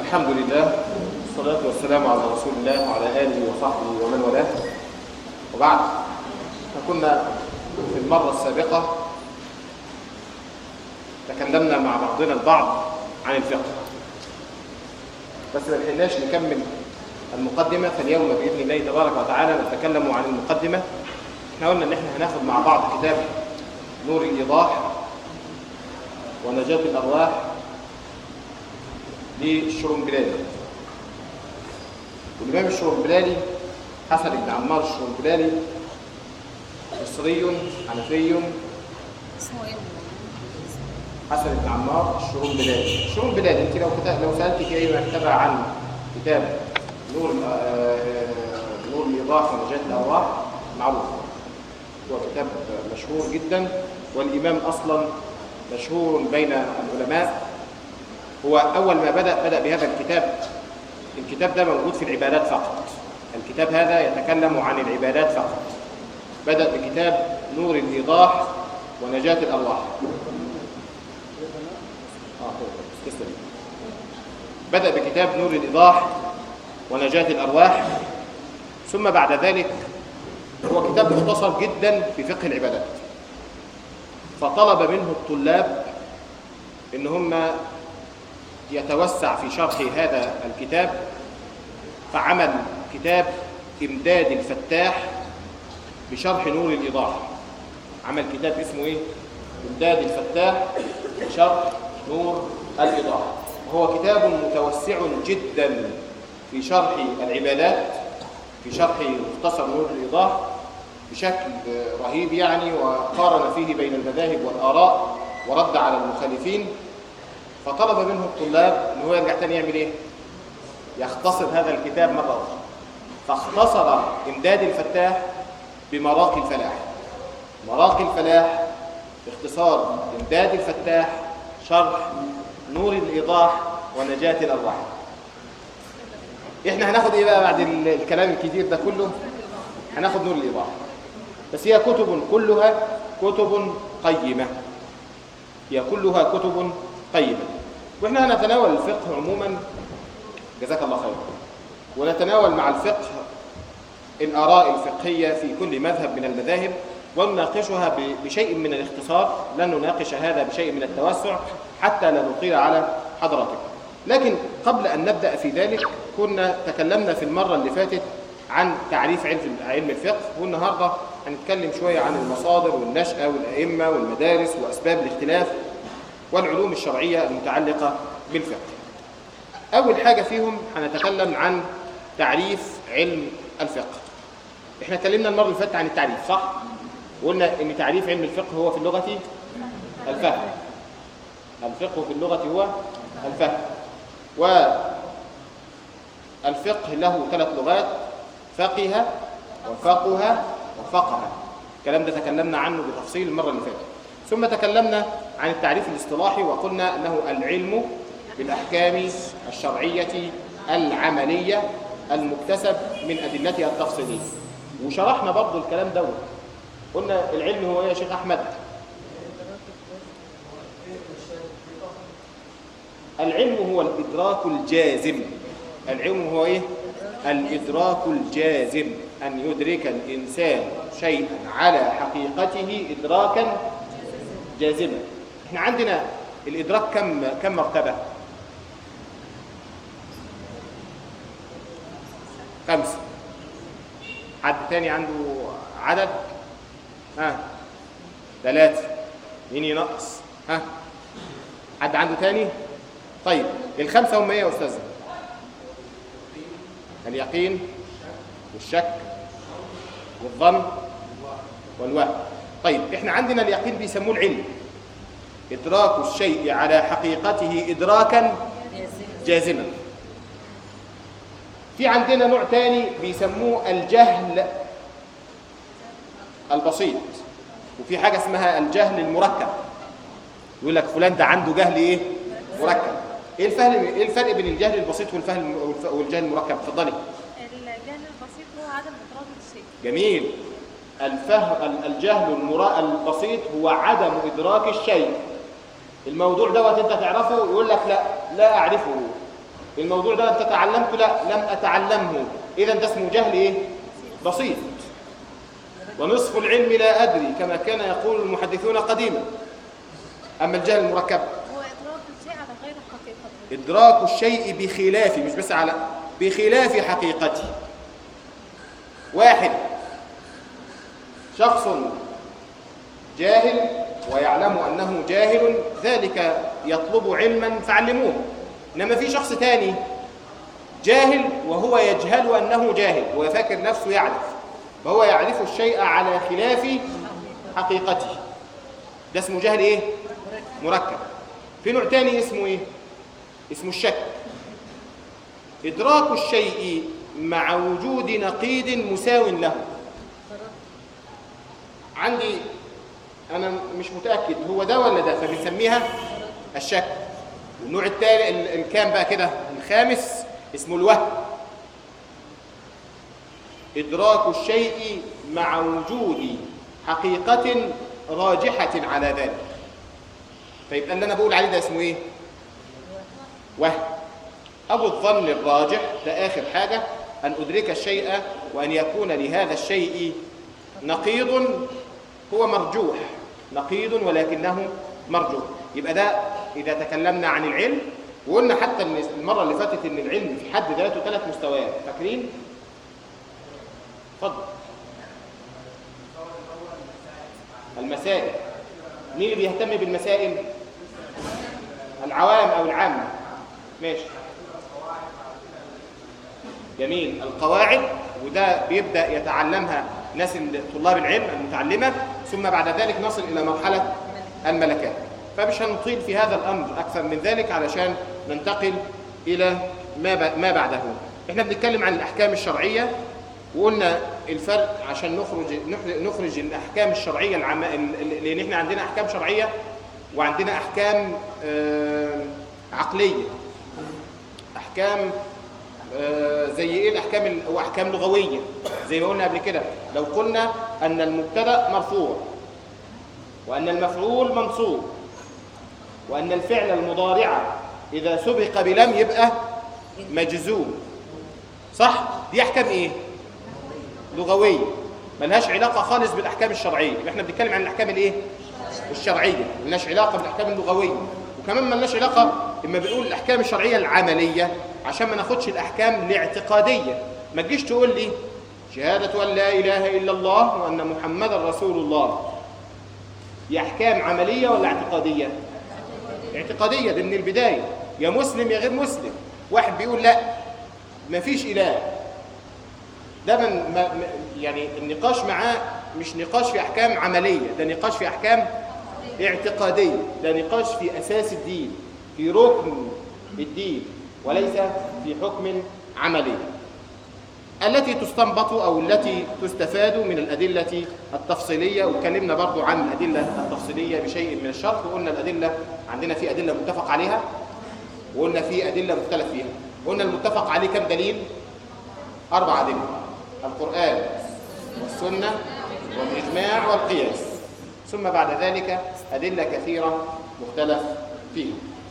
الحمد لله والصلاة والسلام على رسول الله وعلى آله وصحبه ومن والاه وبعد فكنا في المرة السابقة تكلمنا مع بعضنا البعض عن الفقه بس ما لحقناش نكمل المقدمة فاليوم بإذن الله تبارك وتعالى نتكلم عن المقدمة احنا قلنا ان احنا هناخد مع بعض كتاب نور الإيضاح ونجاة الأرواح للشرنبلالي والإمام الشرنبلالي حسن بن عمار الشرنبلالي مصري حنفي اسمه ايه؟ حسن بن عمار الشرنبلالي الشرنبلالي انت لو كتاب لو سالتك اي مكتبه عن كتاب نور آه، نور الايضاح ونجاة الارواح معروف هو كتاب مشهور جدا والامام اصلا مشهور بين العلماء هو اول ما بدا بدا بهذا الكتاب الكتاب ده موجود في العبادات فقط الكتاب هذا يتكلم عن العبادات فقط بدا بكتاب نور الايضاح ونجاة الارواح آه، هو، تسلم. بدأ بكتاب نور الإيضاح ونجاة الأرواح ثم بعد ذلك هو كتاب مختصر جدا في فقه العبادات فطلب منه الطلاب ان هم يتوسع في شرح هذا الكتاب فعمل كتاب إمداد الفتاح بشرح نور الإيضاح عمل كتاب اسمه ايه إمداد الفتاح بشرح نور الإيضاح وهو كتاب متوسع جدا في شرح العبادات في شرح مختصر نور الإيضاح بشكل رهيب يعني وقارن فيه بين المذاهب والآراء ورد على المخالفين فطلب منه الطلاب ان هو يرجع تاني يعمل ايه يختصر هذا الكتاب مرة أخرى فاختصر إمداد الفتاح بمراقي الفلاح مراقي الفلاح باختصار إمداد الفتاح شرح نور الإيضاح ونجاة الأرواح إحنا هناخد إيه بقى بعد ال- الكلام الكتير ده كله هناخد نور الإيضاح بس هي كتب كلها كتب قيمة هي كلها كتب قيمة وإحنا هنتناول الفقه عموما جزاك الله خير ونتناول مع الفقه الآراء الفقهية في كل مذهب من المذاهب ونناقشها ب- بشيء من الاختصار لن نناقش هذا بشيء من التوسع حتى لا نطيل على حضراتكم لكن قبل أن نبدأ في ذلك كنا تكلمنا في المرة اللي فاتت عن تعريف علم علم الفقه والنهاردة هنتكلم شوية عن المصادر والنشأة والأئمة والمدارس وأسباب الاختلاف والعلوم الشرعية المتعلقة بالفقه أول حاجة فيهم هنتكلم عن تعريف علم الفقه احنا اتكلمنا المرة اللي فاتت عن التعريف صح؟ وقلنا ان تعريف علم الفقه هو في اللغة الفهم الفقه في اللغة هو الفهم والفقه له ثلاث لغات فقه وفقه وفقه الكلام ده تكلمنا عنه بتفصيل المرة اللي فاتت ثم تكلمنا عن التعريف الاصطلاحي وقلنا انه العلم بالاحكام الشرعية العملية المكتسب من ادلتها التفصيلية وشرحنا برضو الكلام دوت قلنا العلم هو ايه يا شيخ احمد العلم هو الادراك الجازم العلم هو ايه الادراك الجازم ان يدرك الانسان شيئا على حقيقته ادراكا جازما احنا عندنا الادراك كم كم مرتبه خمسه حد تاني عنده عدد ها ثلاثة مين ينقص ها حد عنده تاني طيب الخمسة هم ايه يا أستاذ اليقين والشك والظن والوهم طيب احنا عندنا اليقين بيسموه العلم إدراك الشيء على حقيقته إدراكا جازما في عندنا نوع تاني بيسموه الجهل البسيط وفي حاجة اسمها الجهل المركب يقول لك فلان ده عنده جهل ايه مركب ايه الفهم ايه الفرق بين الجهل البسيط والفهم والف- والجهل المركب اتفضلي الجهل البسيط هو عدم إدراك الشيء جميل الفهم ال- الجهل المرا البسيط هو عدم ادراك الشيء الموضوع دوت انت تعرفه يقول لك لا لا اعرفه الموضوع ده انت تعلمته لا لم اتعلمه اذا ده اسمه جهل ايه بسيط ونصف العلم لا ادري كما كان يقول المحدثون قديما اما الجهل المركب هو إدراك الشيء على غير حقيقته ادراك الشيء بخلاف مش بس على بخلاف حقيقته واحد شخص جاهل ويعلم انه جاهل ذلك يطلب علما فعلموه انما في شخص تاني جاهل وهو يجهل انه جاهل ويفكر نفسه يعرف فهو يعرف الشيء على خلاف حقيقته ده اسمه جهل ايه مركب في نوع تاني اسمه ايه اسمه الشك ادراك الشيء مع وجود نقيض مساو له عندي انا مش متاكد هو ده ولا ده فبنسميها الشك النوع التالي ال- الكام بقى كده الخامس اسمه الوهم ادراك الشيء مع وجود حقيقه راجحه على ذلك فيبقى اللي انا بقول عليه ده اسمه ايه وهم أبو الظن الراجح ده آخر حاجة أن أدرك الشيء وأن يكون لهذا الشيء نقيض هو مرجوح نقيض ولكنه مرجوح يبقى ده إذا تكلمنا عن العلم وقلنا حتى إن المرة اللي فاتت إن العلم في حد ذاته ثلاث مستويات فاكرين؟ اتفضل المسائل مين اللي بيهتم بالمسائل؟ العوام أو العامة ماشي جميل القواعد وده بيبدأ يتعلمها ناس ال- طلاب العلم المتعلمة ثم بعد ذلك نصل إلى مرحلة الملكات فمش هنطيل في هذا الأمر أكثر من ذلك علشان ننتقل إلى ما ب- ما بعده احنا بنتكلم عن الأحكام الشرعية وقلنا الفرق عشان نخرج نخ- نخرج الأحكام الشرعية العامة ال- ال- لأن احنا عندنا أحكام شرعية وعندنا أحكام آه، عقلية احكام آه، زي ايه الاحكام ال- او احكام لغويه زي ما قلنا قبل كده لو قلنا ان المبتدا مرفوع وان المفعول منصوب وان الفعل المضارع اذا سبق بلم يبقى مجزوم صح دي احكام ايه لغويه ملهاش علاقه خالص بالاحكام الشرعيه يبقى احنا بنتكلم عن الاحكام الايه الشرعيه ملناش علاقه بالاحكام اللغويه وكمان ملناش علاقه اما بنقول الاحكام الشرعيه العمليه عشان ما ناخدش الاحكام الاعتقاديه ما تجيش تقول لي شهاده ان لا اله الا الله وان محمدا رسول الله دي احكام عمليه ولا اعتقاديه اعتقاديه دي من البدايه يا مسلم يا غير مسلم واحد بيقول لا ما فيش اله ده من ما ما- يعني النقاش معاه مش نقاش في احكام عمليه ده نقاش في احكام اعتقاديه ده نقاش في اساس الدين في ركن الدين وليس في حكم عملي التي تستنبط او التي تستفاد من الادله التفصيليه واتكلمنا برضو عن الادله التفصيليه بشيء من الشرح وقلنا الادله عندنا في ادله متفق عليها وقلنا في ادله مختلف فيها قلنا المتفق عليه كم دليل اربع ادله القران والسنه والاجماع والقياس ثم بعد ذلك ادله كثيره مختلف فيها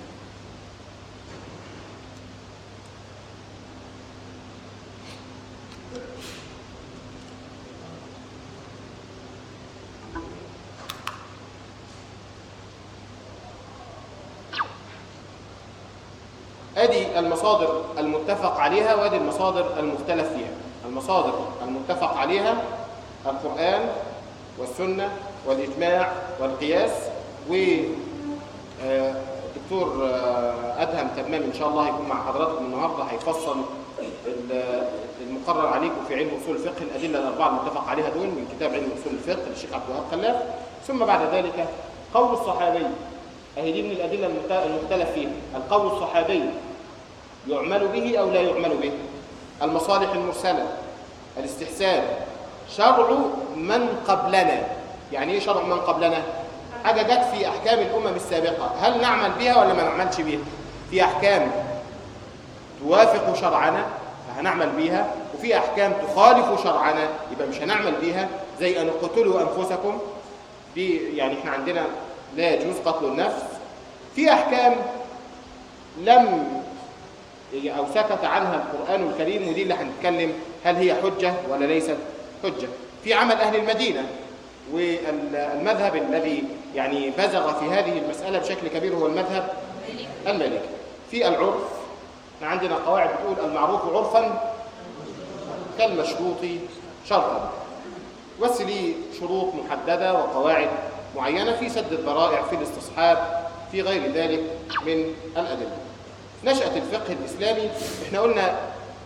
ادي المصادر المتفق عليها وادي المصادر المختلف فيها المصادر المتفق عليها القرآن والسنة والإجماع والقياس و آه، الدكتور آه، أدهم تمام إن شاء الله هيكون مع حضراتكم النهاردة هيفصل ال- المقرر عليكم في علم أصول الفقه الأدلة الأربعة المتفق عليها دول من كتاب علم أصول الفقه للشيخ عبد الوهاب خلاف ثم بعد ذلك قول الصحابي أهي دي من الأدلة المت- المختلف فيها القول الصحابي يعمل به أو لا يعمل به المصالح المرسلة الاستحسان شرع من قبلنا يعني ايه شرع من قبلنا حاجة جت في أحكام الأمم السابقة هل نعمل بها ولا ما نعملش بها في أحكام توافق شرعنا فهنعمل بيها وفي أحكام تخالف شرعنا يبقى مش هنعمل بيها زي أن اقتلوا أنفسكم دي يعني احنا عندنا لا يجوز قتل النفس في أحكام لم أو سكت عنها القرآن الكريم ودي اللي هنتكلم هل هي حجة ولا ليست حجة في عمل أهل المدينة والمذهب الذي يعني بزغ في هذه المسألة بشكل كبير هو المذهب المالكي في العرف احنا عندنا قواعد بتقول المعروف عرفا كالمشروط شرطا بس ليه شروط محددة وقواعد معينة في سد الذرائع في الاستصحاب في غير ذلك من الأدلة نشأة الفقه الإسلامي احنا قلنا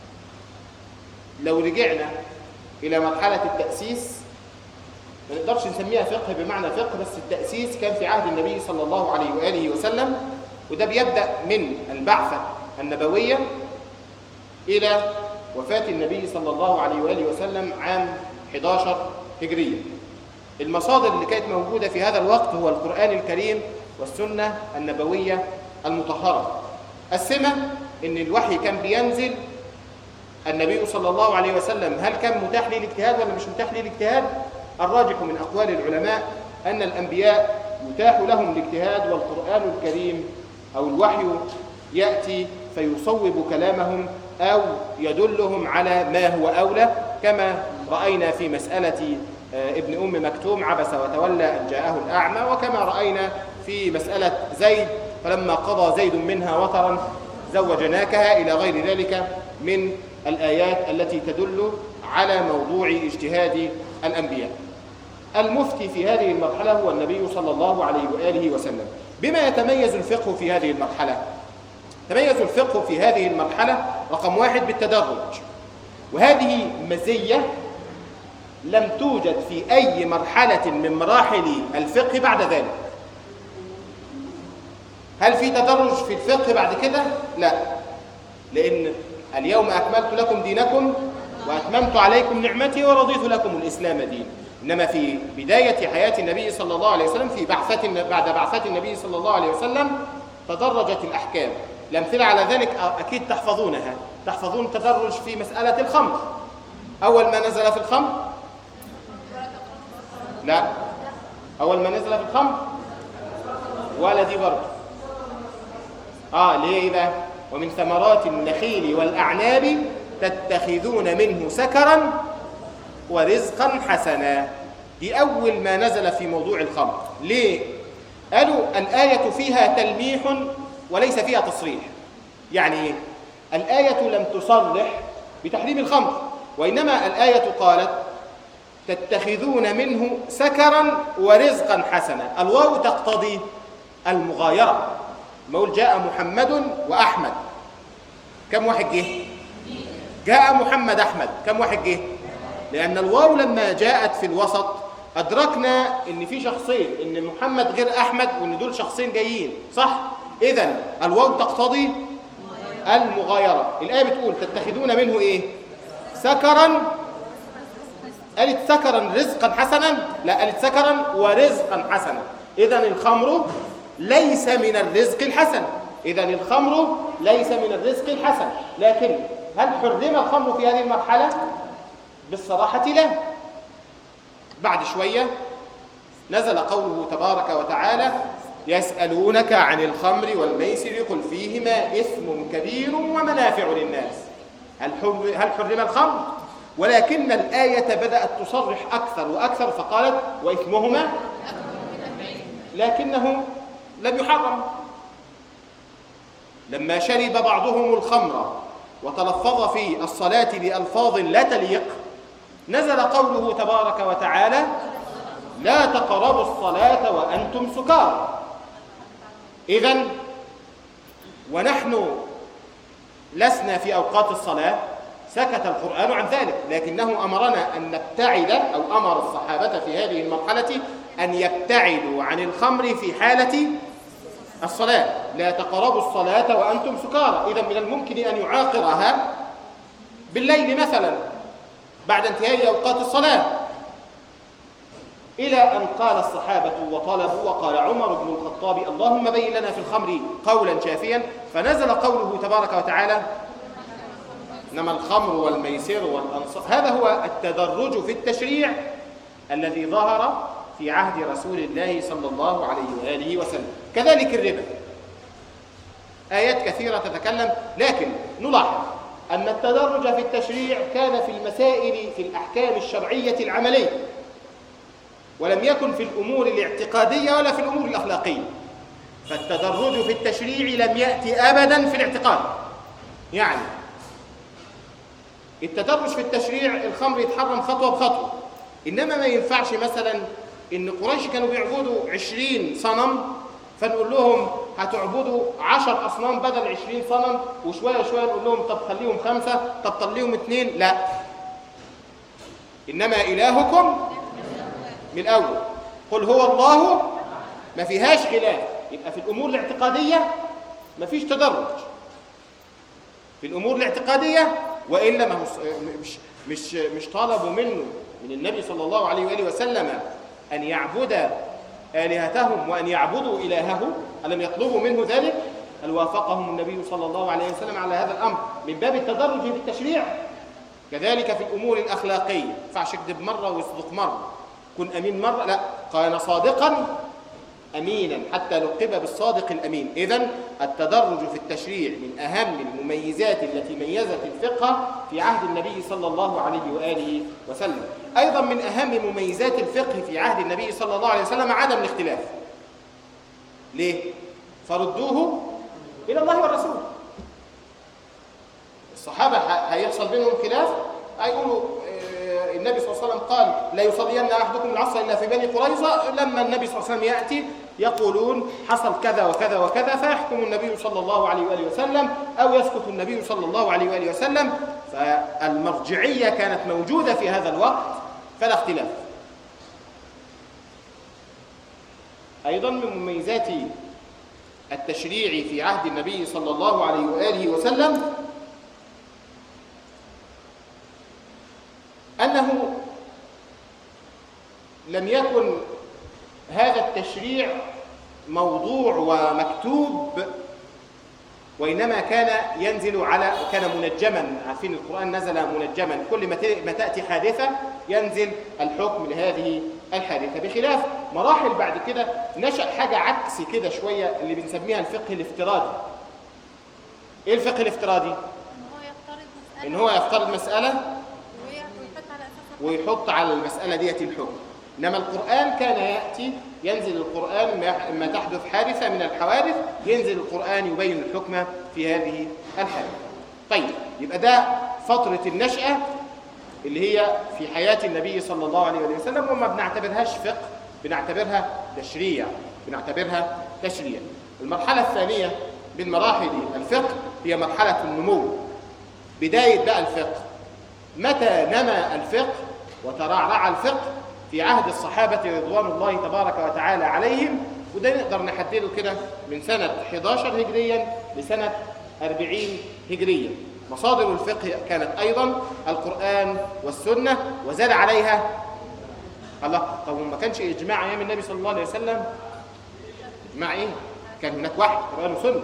لو رجعنا إلى مرحلة التأسيس ما نقدرش نسميها فقه بمعنى فقه بس التأسيس كان في عهد النبي صلى الله عليه وآله وسلم وده بيبدأ من البعثة النبوية إلى وفاة النبي صلى الله عليه وآله وسلم عام 11 هجرية المصادر اللي كانت موجودة في هذا الوقت هو القرآن الكريم والسنة النبوية المطهرة السمة إن الوحي كان بينزل النبي صلى الله عليه وسلم هل كان متاح لي الاجتهاد ولا مش متاح لي الاجتهاد الراجح من أقوال العلماء أن الأنبياء يتاح لهم الاجتهاد والقرآن الكريم أو الوحي يأتي فيصوب كلامهم أو يدلهم على ما هو أولى كما رأينا في مسألة ابن أم مكتوم عبس وتولى أن جاءه الأعمى وكما رأينا في مسألة زيد فلما قضى زيد منها وطرا زوجناكها إلى غير ذلك من الآيات التي تدل على موضوع اجتهاد الأنبياء المفتي في هذه المرحلة هو النبي صلى الله عليه وآله وسلم بما يتميز الفقه في هذه المرحلة تميز الفقه في هذه المرحلة رقم واحد بالتدرج وهذه مزية لم توجد في أي مرحلة من مراحل الفقه بعد ذلك هل في تدرج في الفقه بعد كده؟ لا لأن اليوم أكملت لكم دينكم وأتممت عليكم نعمتي ورضيت لكم الإسلام دين إنما في بداية حياة النبي صلى الله عليه وسلم في بعثة بعد بعثة النبي صلى الله عليه وسلم تدرجت الأحكام الأمثلة على ذلك أكيد تحفظونها تحفظون التدرج في مسألة الخمر أول ما نزل في الخمر لا أول ما نزل في الخمر ولا دي برضه آه ليه بقى ومن ثمرات النخيل والأعناب تتخذون منه سكرا ورزقا حسنا دي أول ما نزل في موضوع الخمر ليه؟ قالوا الآية فيها تلميح وليس فيها تصريح يعني إيه؟ الآية لم تصرح بتحريم الخمر وإنما الآية قالت تتخذون منه سكرا ورزقا حسنا الواو تقتضي المغايرة ما جاء محمد وأحمد كم واحد جه؟ جاء محمد أحمد كم واحد جه؟ لأن الواو لما جاءت في الوسط أدركنا إن في شخصين إن محمد غير أحمد وإن دول شخصين جايين صح؟ إذا الواو تقتضي المغايرة الآية بتقول تتخذون منه إيه؟ سكرا قالت سكرا رزقا حسنا لا قالت سكرا ورزقا حسنا إذا الخمر ليس من الرزق الحسن إذا الخمر ليس من الرزق الحسن لكن هل حرم الخمر في هذه المرحلة؟ بالصراحة لا بعد شوية نزل قوله تبارك وتعالى يسألونك عن الخمر والميسر قل فيهما إثم كبير ومنافع للناس هل حرم, هل حرم الخمر؟ ولكن الآية بدأت تصرح أكثر وأكثر فقالت وإثمهما لكنه لم يحرم لما شرب بعضهم الخمر وتلفظ في الصلاة بألفاظ لا تليق نزل قوله تبارك وتعالى لا تقربوا الصلاة وأنتم سكارى إذا ونحن لسنا في أوقات الصلاة سكت القرآن عن ذلك لكنه أمرنا أن نبتعد أو أمر الصحابة في هذه المرحلة أن يبتعدوا عن الخمر في حالة الصلاة لا تقربوا الصلاة وأنتم سكارى إذا من الممكن أن يعاقرها بالليل مثلا بعد انتهاء أوقات الصلاة إلى أن قال الصحابة وطلبوا وقال عمر بن الخطاب اللهم بين لنا في الخمر قولا شافيا فنزل قوله تبارك وتعالى إنما الخمر والميسر والأنصار هذا هو التدرج في التشريع الذي ظهر في عهد رسول الله صلى الله عليه وآله وسلم كذلك الربا آيات كثيرة تتكلم لكن نلاحظ أن التدرج في التشريع كان في المسائل في الأحكام الشرعية العملية ولم يكن في الأمور الاعتقادية ولا في الأمور الأخلاقية فالتدرج في التشريع لم يأتي أبدا في الاعتقاد يعني التدرج في التشريع الخمر يتحرم خطوة بخطوة إنما ما ينفعش مثلا إن قريش كانوا بيعبدوا عشرين صنم فنقول لهم هتعبدوا عشر أصنام بدل عشرين صنم وشوية شوية نقول لهم طب خليهم خمسة طب طليهم اتنين لا إنما إلهكم من الأول قل هو الله ما فيهاش خلاف يبقى في الأمور الاعتقادية ما فيش تدرج في الأمور الاعتقادية وإلا ما هو مش مش مش طالبوا منه من النبي صلى الله عليه وآله وسلم أن يعبد آلهتهم وأن يعبدوا إلهه ألم يطلبوا منه ذلك؟ هل وافقهم النبي صلى الله عليه وسلم على هذا الأمر من باب التدرج في التشريع كذلك في الأمور الأخلاقية ما ينفعش يكذب مرة ويصدق مرة كن أمين مرة لا كان صادقا أمينا حتى لقب بالصادق الأمين إذا التدرج في التشريع من أهم المميزات التي ميزت الفقه في عهد النبي صلى الله عليه وآله وسلم أيضا من أهم مميزات الفقه في عهد النبي صلى الله عليه وسلم عدم الاختلاف ليه؟ فردوه إلى الله والرسول الصحابة هيحصل بينهم خلاف هيقولوا النبي صلى الله عليه وسلم قال لا يصلين احدكم العصر الا في بني قريظه لما النبي صلى الله عليه وسلم ياتي يقولون حصل كذا وكذا وكذا فيحكم النبي صلى الله عليه واله وسلم او يسكت النبي صلى الله عليه واله وسلم فالمرجعيه كانت موجوده في هذا الوقت فلا اختلاف ايضا من مميزات التشريع في عهد النبي صلى الله عليه واله وسلم أنه لم يكن هذا التشريع موضوع ومكتوب وإنما كان ينزل على كان منجما عارفين القرآن نزل منجما كل ما تأتي حادثة ينزل الحكم لهذه الحادثة بخلاف مراحل بعد كده نشأ حاجة عكس كده شوية اللي بنسميها الفقه الافتراضي إيه الفقه الافتراضي؟ إن هو يفترض مسألة إن هو يفترض مسألة ويحط على أساسها ويحط على المسألة ديت الحكم إنما القرآن كان يأتي ينزل القرآن ما- ما تحدث حادثة من الحوادث ينزل القرآن يبين الحكم في هذه الحادثة طيب يبقى ده فترة النشأة اللي هي في حياة النبي صلى الله عليه وسلم وما بنعتبرهاش فقه بنعتبرها تشريع بنعتبرها تشريع المرحلة الثانية من مراحل الفقه هي مرحلة النمو بداية بقى الفقه متى نما الفقه وترعرع الفقه في عهد الصحابة رضوان الله تبارك وتعالى عليهم وده نقدر نحدده كده من سنة 11 هجريا لسنة 40 هجريا مصادر الفقه كانت أيضا القرآن والسنة وزاد عليها الله طب ما كانش إجماع أيام النبي صلى الله عليه وسلم إجماع إيه؟ كان هناك واحد قرآن وسنة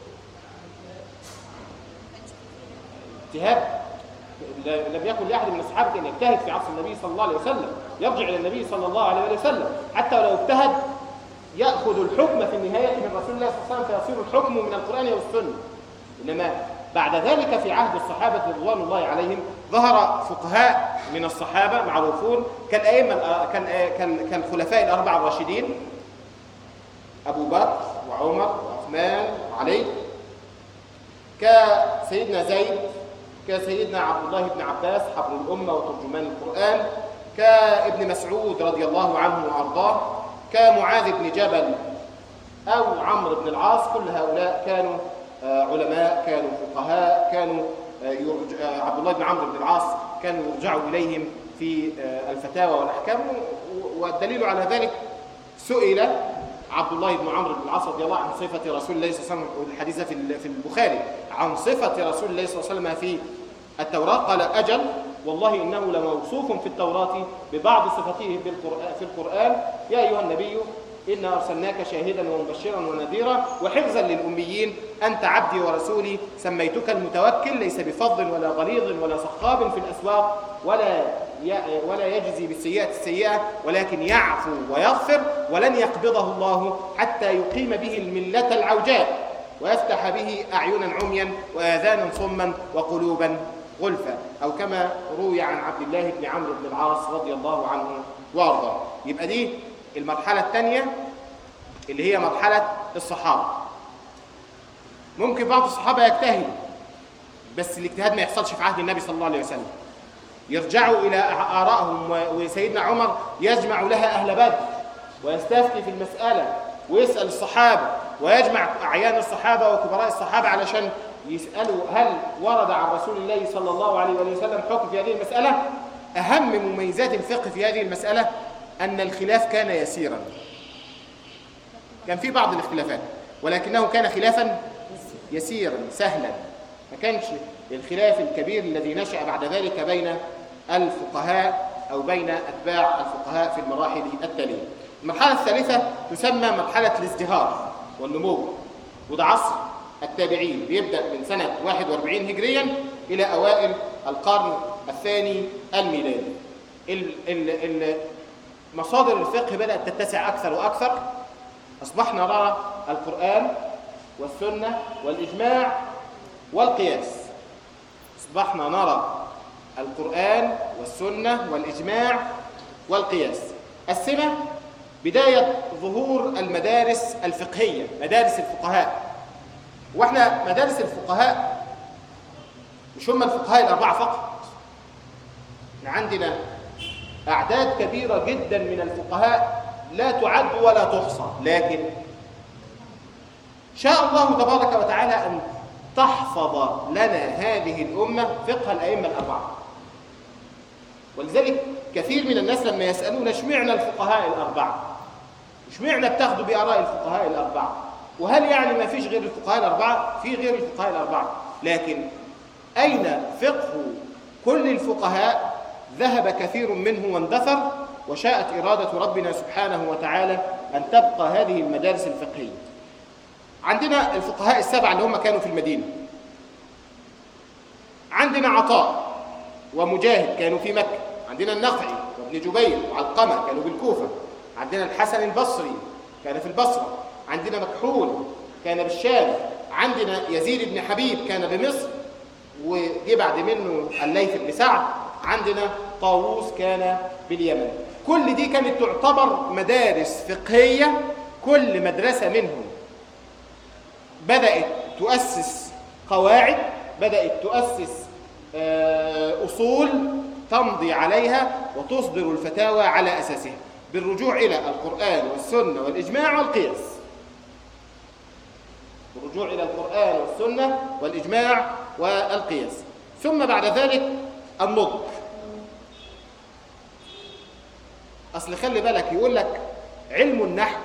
اجتهاد ل- لم يكن لاحد من الصحابه ان يجتهد في عصر النبي صلى الله عليه وسلم يرجع الى النبي صلى الله عليه وسلم حتى ولو اجتهد ياخذ الحكم في النهايه من رسول الله صلى الله عليه وسلم فيصير الحكم من القران والسنه انما بعد ذلك في عهد الصحابه رضوان الله عليهم ظهر فقهاء من الصحابه معروفون كالائمه الأ- كال- كال- كالخلفاء الاربعه الراشدين ابو بكر وعمر وعثمان وعلي كسيدنا زيد كسيدنا عبد الله بن عباس حبر الأمة وترجمان القرآن كابن مسعود رضي الله عنه وأرضاه كمعاذ بن جبل أو عمرو بن العاص كل هؤلاء كانوا آه، علماء كانوا فقهاء كانوا آه، يرج... آه، عبد الله بن عمرو بن العاص كانوا يرجعوا إليهم في آه، الفتاوى والأحكام و- والدليل على ذلك سئل عبد الله بن عمرو بن العاص رضي الله عن صفة رسول الله صلى الله عليه وسلم والحديث في ال- في البخاري عن صفة رسول الله صلى الله عليه وسلم في التوراة قال أجل والله إنه لموصوف في التوراة ببعض صفته بالقرآن في القرآن يا أيها النبي إنا أرسلناك شاهدا ومبشرا ونذيرا وحفظا للأميين أنت عبدي ورسولي سميتك المتوكل ليس بفظ ولا غليظ ولا صخاب في الأسواق ولا ي- ولا يجزي بالسيئة السيئة ولكن يعفو ويغفر ولن يقبضه الله حتى يقيم به الملة العوجاء ويفتح به أعينا عميا وآذانا صما وقلوبا غلفا أو كما روي عن عبد الله بن عمرو بن العاص رضي الله عنه وارضاه يبقى دي المرحلة الثانية اللي هي مرحلة الصحابة ممكن بعض الصحابة يجتهدوا بس الاجتهاد ما يحصلش في عهد النبي صلى الله عليه وسلم يرجعوا إلى آرائهم و- وسيدنا عمر يجمع لها أهل بدر ويستفتي في المسألة ويسأل الصحابة ويجمع أعيان الصحابة وكبراء الصحابة علشان يسألوا هل ورد عن رسول الله صلى الله عليه وآله وسلم حكم في هذه المسألة أهم مميزات الفقه في هذه المسألة أن الخلاف كان يسيرا كان في بعض الاختلافات ولكنه كان خلافا يسيرا سهلا ما كانش الخلاف الكبير الذي نشأ بعد ذلك بين الفقهاء أو بين أتباع الفقهاء في المراحل التالية المرحلة الثالثة تسمى مرحلة الازدهار والنمو وده عصر التابعين بيبدأ من سنة 41 هجريا إلى أوائل القرن الثاني الميلادي ال- ال- ال- مصادر الفقه بدأت تتسع أكثر وأكثر أصبحنا نرى القرآن والسنة والإجماع والقياس أصبحنا نرى القرآن والسنة والإجماع والقياس السمة بداية ظهور المدارس الفقهية مدارس الفقهاء واحنا مدارس الفقهاء مش هم الفقهاء الأربعة فقط احنا عندنا أعداد كبيرة جدا من الفقهاء لا تعد ولا تحصى لكن شاء الله تبارك وتعالى أن تحفظ لنا هذه الأمة فقه الأئمة الأربعة ولذلك كثير من الناس لما يسألون اشمعنا الفقهاء الأربعة اشمعنا بتاخدوا بآراء الفقهاء الأربعة وهل يعني ما فيش غير الفقهاء الأربعة في غير الفقهاء الأربعة لكن أين فقه كل الفقهاء ذهب كثير منه واندثر وشاءت إرادة ربنا سبحانه وتعالى أن تبقى هذه المدارس الفقهية عندنا الفقهاء السبعة اللي هم كانوا في المدينة عندنا عطاء ومجاهد كانوا في مكة عندنا النخعي وابن جبير وعلقمة كانوا بالكوفة عندنا الحسن البصري كان في البصرة عندنا مكحول كان بالشام عندنا يزيد بن حبيب كان بمصر وجي بعد منه الليث بن سعد عندنا طاووس كان باليمن كل دي كانت تعتبر مدارس فقهية كل مدرسة منهم بدأت تؤسس قواعد بدأت تؤسس آه، أصول تمضي عليها وتصدر الفتاوى على أساسها بالرجوع إلى القرآن والسنة والإجماع والقياس بالرجوع إلى القرآن والسنة والإجماع والقياس ثم بعد ذلك النضج أصل خلي بالك يقول لك علم النحو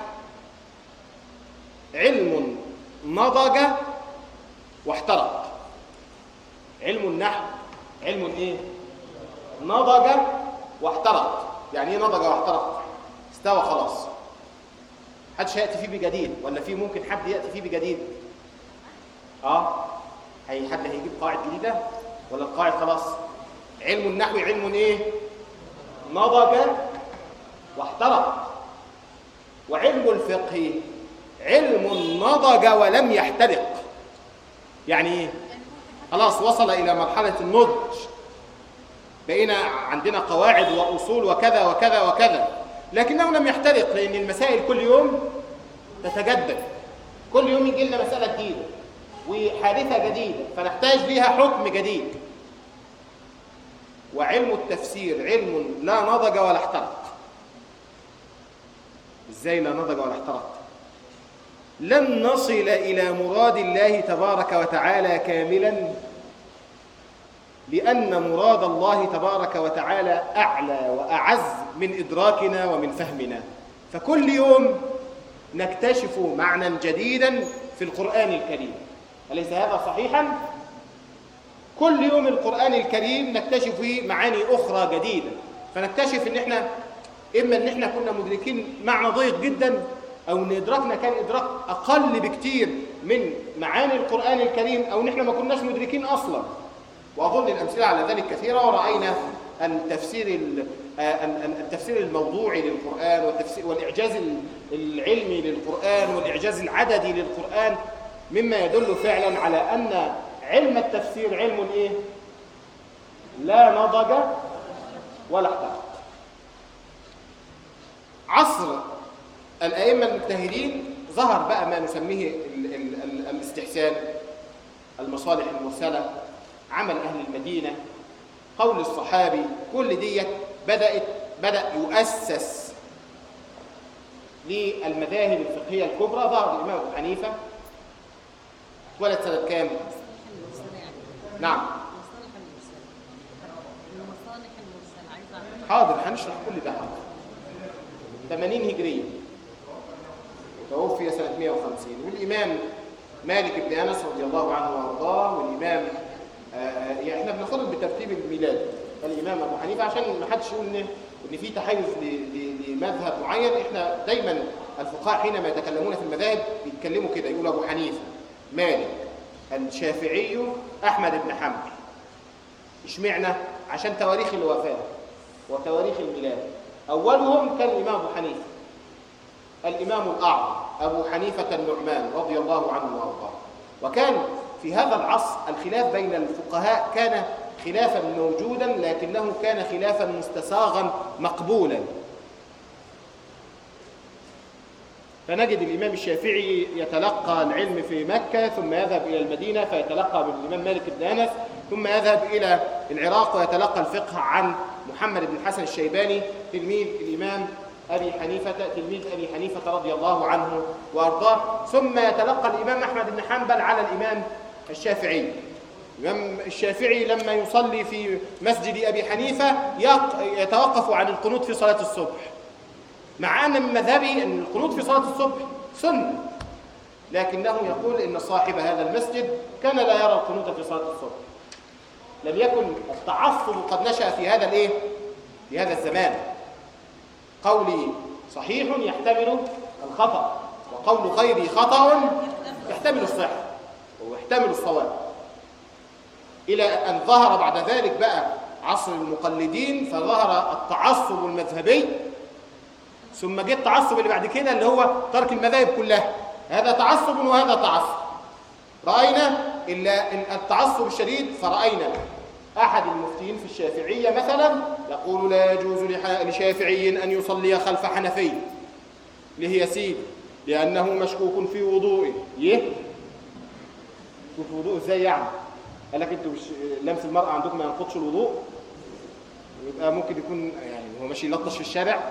علم نضج واحترق علم النحو علم ايه نضج واحترق يعني ايه نضج واحترق استوى خلاص محدش هياتي فيه بجديد ولا في ممكن حد ياتي فيه بجديد اه هي حد هيجيب قواعد جديده ولا القواعد خلاص علم النحو علم ايه نضج واحترق وعلم الفقه علم نضج ولم يحترق يعني ايه خلاص وصل الى مرحله النضج بقينا عندنا قواعد واصول وكذا وكذا وكذا لكنه لم يحترق لان المسائل كل يوم تتجدد كل يوم يجي لنا مساله جديده وحادثه جديده فنحتاج ليها حكم جديد وعلم التفسير علم لا نضج ولا احترق ازاي لا نضج ولا احترق لن نصل الى مراد الله تبارك وتعالى كاملا لان مراد الله تبارك وتعالى اعلى واعز من ادراكنا ومن فهمنا فكل يوم نكتشف معنى جديدا في القران الكريم اليس هذا صحيحا كل يوم القران الكريم نكتشف فيه معاني اخرى جديده فنكتشف ان احنا اما ان احنا كنا مدركين معنى ضيق جدا او ان ادراكنا كان ادراك اقل بكتير من معاني القران الكريم او ان احنا ما كناش مدركين اصلا واظن الامثله على ذلك كثيره وراينا التفسير ال- آه، ال- ال- التفسير الموضوعي للقران والتفسير والاعجاز ال- العلمي للقران والاعجاز العددي للقران مما يدل فعلا على أن علم التفسير علم إيه؟ لا نضج ولا احترق عصر الأئمة المجتهدين ظهر بقى ما نسميه ال ال ال الاستحسان المصالح المرسلة عمل أهل المدينة قول الصحابي كل ديت بدأت بدأ يؤسس للمذاهب الفقهية الكبرى ظهر الإمام أبو حنيفة اتولد سنة كام؟ نعم المصالح المرسلة المصالح المرسلة عايزة أعرف حاضر هنشرح كل ده حاضر 80 هجرية وتوفي سنة 150 والإمام مالك بن أنس رضي الله عنه وأرضاه والإمام آه، آه، يعني احنا بناخدهم بترتيب الميلاد الإمام أبو حنيفة عشان ما حدش يقول إن إن في تحيز ل- ل- لمذهب معين احنا دايما الفقهاء حينما يتكلمون في المذاهب بيتكلموا كده يقولوا أبو حنيفة مالك الشافعي أحمد بن حنبل اشمعنى؟ عشان تواريخ الوفاة وتواريخ الميلاد أولهم كان الإمام أبو حنيفة الإمام الأعظم أبو حنيفة النعمان رضي الله عنه وأرضاه وكان في هذا العصر الخلاف بين الفقهاء كان خلافا موجودا لكنه كان خلافا مستساغا مقبولا فنجد الإمام الشافعي يتلقى العلم في مكة ثم يذهب إلى المدينة فيتلقى من الإمام مالك بن أنس ثم يذهب إلى العراق ويتلقى الفقه عن محمد بن الحسن الشيباني تلميذ الإمام أبي حنيفة تلميذ أبي حنيفة رضي الله عنه وأرضاه ثم يتلقى الإمام أحمد بن حنبل على الإمام الشافعي الإمام الشافعي لما يصلي في مسجد أبي حنيفة يق- يتوقف عن القنوت في صلاة الصبح مع أن من مذهبه أن القنوت في صلاة الصبح سنة لكنه يقول إن صاحب هذا المسجد كان لا يرى القنوت في صلاة الصبح لم يكن التعصب قد نشأ في هذا الإيه؟ في هذا الزمان قولي صحيح يحتمل الخطأ وقول غيري خطأ يحتمل الصحة ويحتمل الصواب إلى أن ظهر بعد ذلك بقى عصر المقلدين فظهر التعصب المذهبي ثم جه التعصب اللي بعد كده اللي هو ترك المذاهب كلها هذا تعصب وهذا تعصب رأينا إلا إن التعصب الشديد فرأينا أحد المفتين في الشافعية مثلا يقول لا يجوز لح- لشافعي أن يصلي خلف حنفي ليه يا سيدي لأنه مشكوك في وضوئه يه شوف وضوء ازاي يعني قال لك انتوا مش لمس المرأة عندكم ما ينقضش الوضوء يبقى ممكن يكون يعني هو ماشي يلطش في الشارع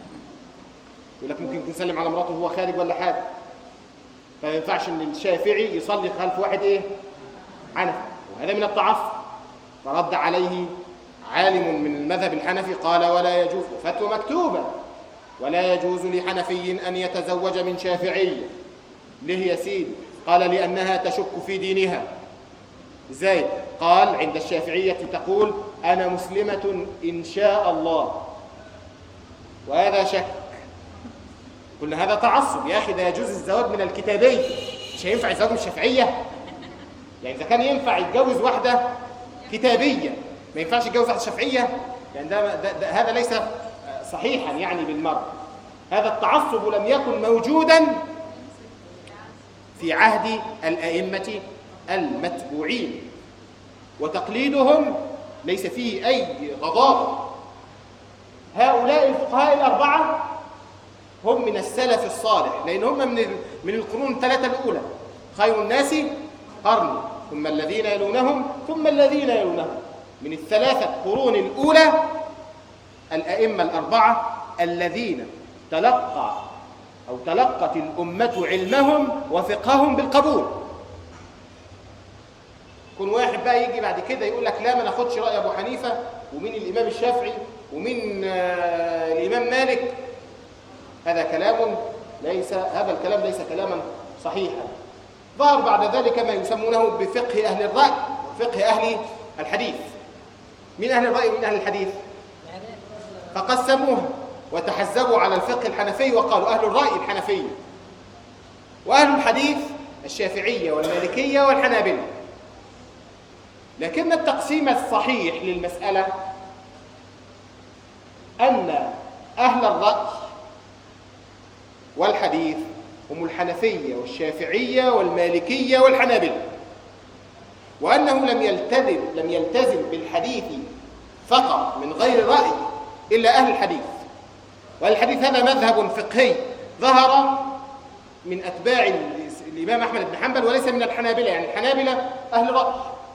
يقول لك ممكن يكون سلم على مراته وهو خارج ولا حاجه فما ينفعش ان الشافعي يصلي خلف واحد ايه حنفي وهذا من التعصب فرد عليه عالم من المذهب الحنفي قال ولا يجوز فتوى مكتوبه ولا يجوز لحنفي ان يتزوج من شافعيه ليه يا سيدي قال لانها تشك في دينها ازاي قال عند الشافعيه تقول انا مسلمه ان شاء الله وهذا شك قلنا هذا تعصب يا اخي ده يجوز الزواج من الكتابي مش هينفع الزواج من الشافعيه يعني اذا كان ينفع يتجوز واحده كتابيه ما ينفعش يتجوز واحده شافعيه يعني ده, ده, ده هذا ليس صحيحا يعني بالمره هذا التعصب لم يكن موجودا في عهد الائمه المتبوعين وتقليدهم ليس فيه اي غضاضه هؤلاء الفقهاء الاربعه هم من السلف الصالح لان هم من من القرون الثلاثه الاولى خير الناس قرني ثم الذين يلونهم ثم الذين يلونهم من الثلاثه قرون الاولى الائمه الاربعه الذين تلقى او تلقت الامه علمهم وفقههم بالقبول كون واحد بقى يجي بعد كده يقول لك لا ما ناخدش راي ابو حنيفه ومين الامام الشافعي ومين آه الامام مالك هذا كلام ليس هذا الكلام ليس كلاما صحيحا ظهر بعد ذلك ما يسمونه بفقه اهل الراي فقه اهل الحديث من اهل الراي ومن اهل الحديث فقسموها وتحزبوا على الفقه الحنفي وقالوا اهل الراي الحنفيه واهل الحديث الشافعيه والمالكيه والحنابله لكن التقسيم الصحيح للمساله ان اهل الراي والحديث هم الحنفية والشافعية والمالكية والحنابلة وأنه لم يلتزم لم يلتزم بالحديث فقط من غير رأي إلا أهل الحديث والحديث هذا مذهب فقهي ظهر من أتباع ال- الإمام أحمد بن حنبل وليس من الحنابلة يعني الحنابلة أهل رأي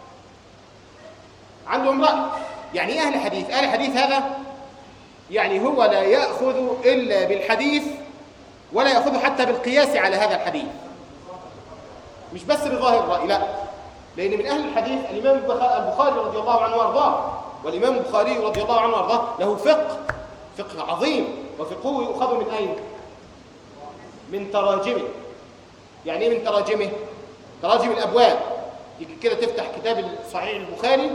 عندهم رأي يعني إيه أهل حديث أهل حديث هذا يعني هو لا يأخذ إلا بالحديث ولا يأخذ حتى بالقياس على هذا الحديث مش بس بظاهر الرأي لا لأن من أهل الحديث الإمام البخ- البخاري رضي الله عنه وأرضاه والإمام البخاري رضي الله عنه وأرضاه له فقه فقه عظيم وفقهه يؤخذ من أين؟ من تراجمه يعني ايه من تراجمه تراجم الابواب تيجي كده تفتح كتاب صحيح البخاري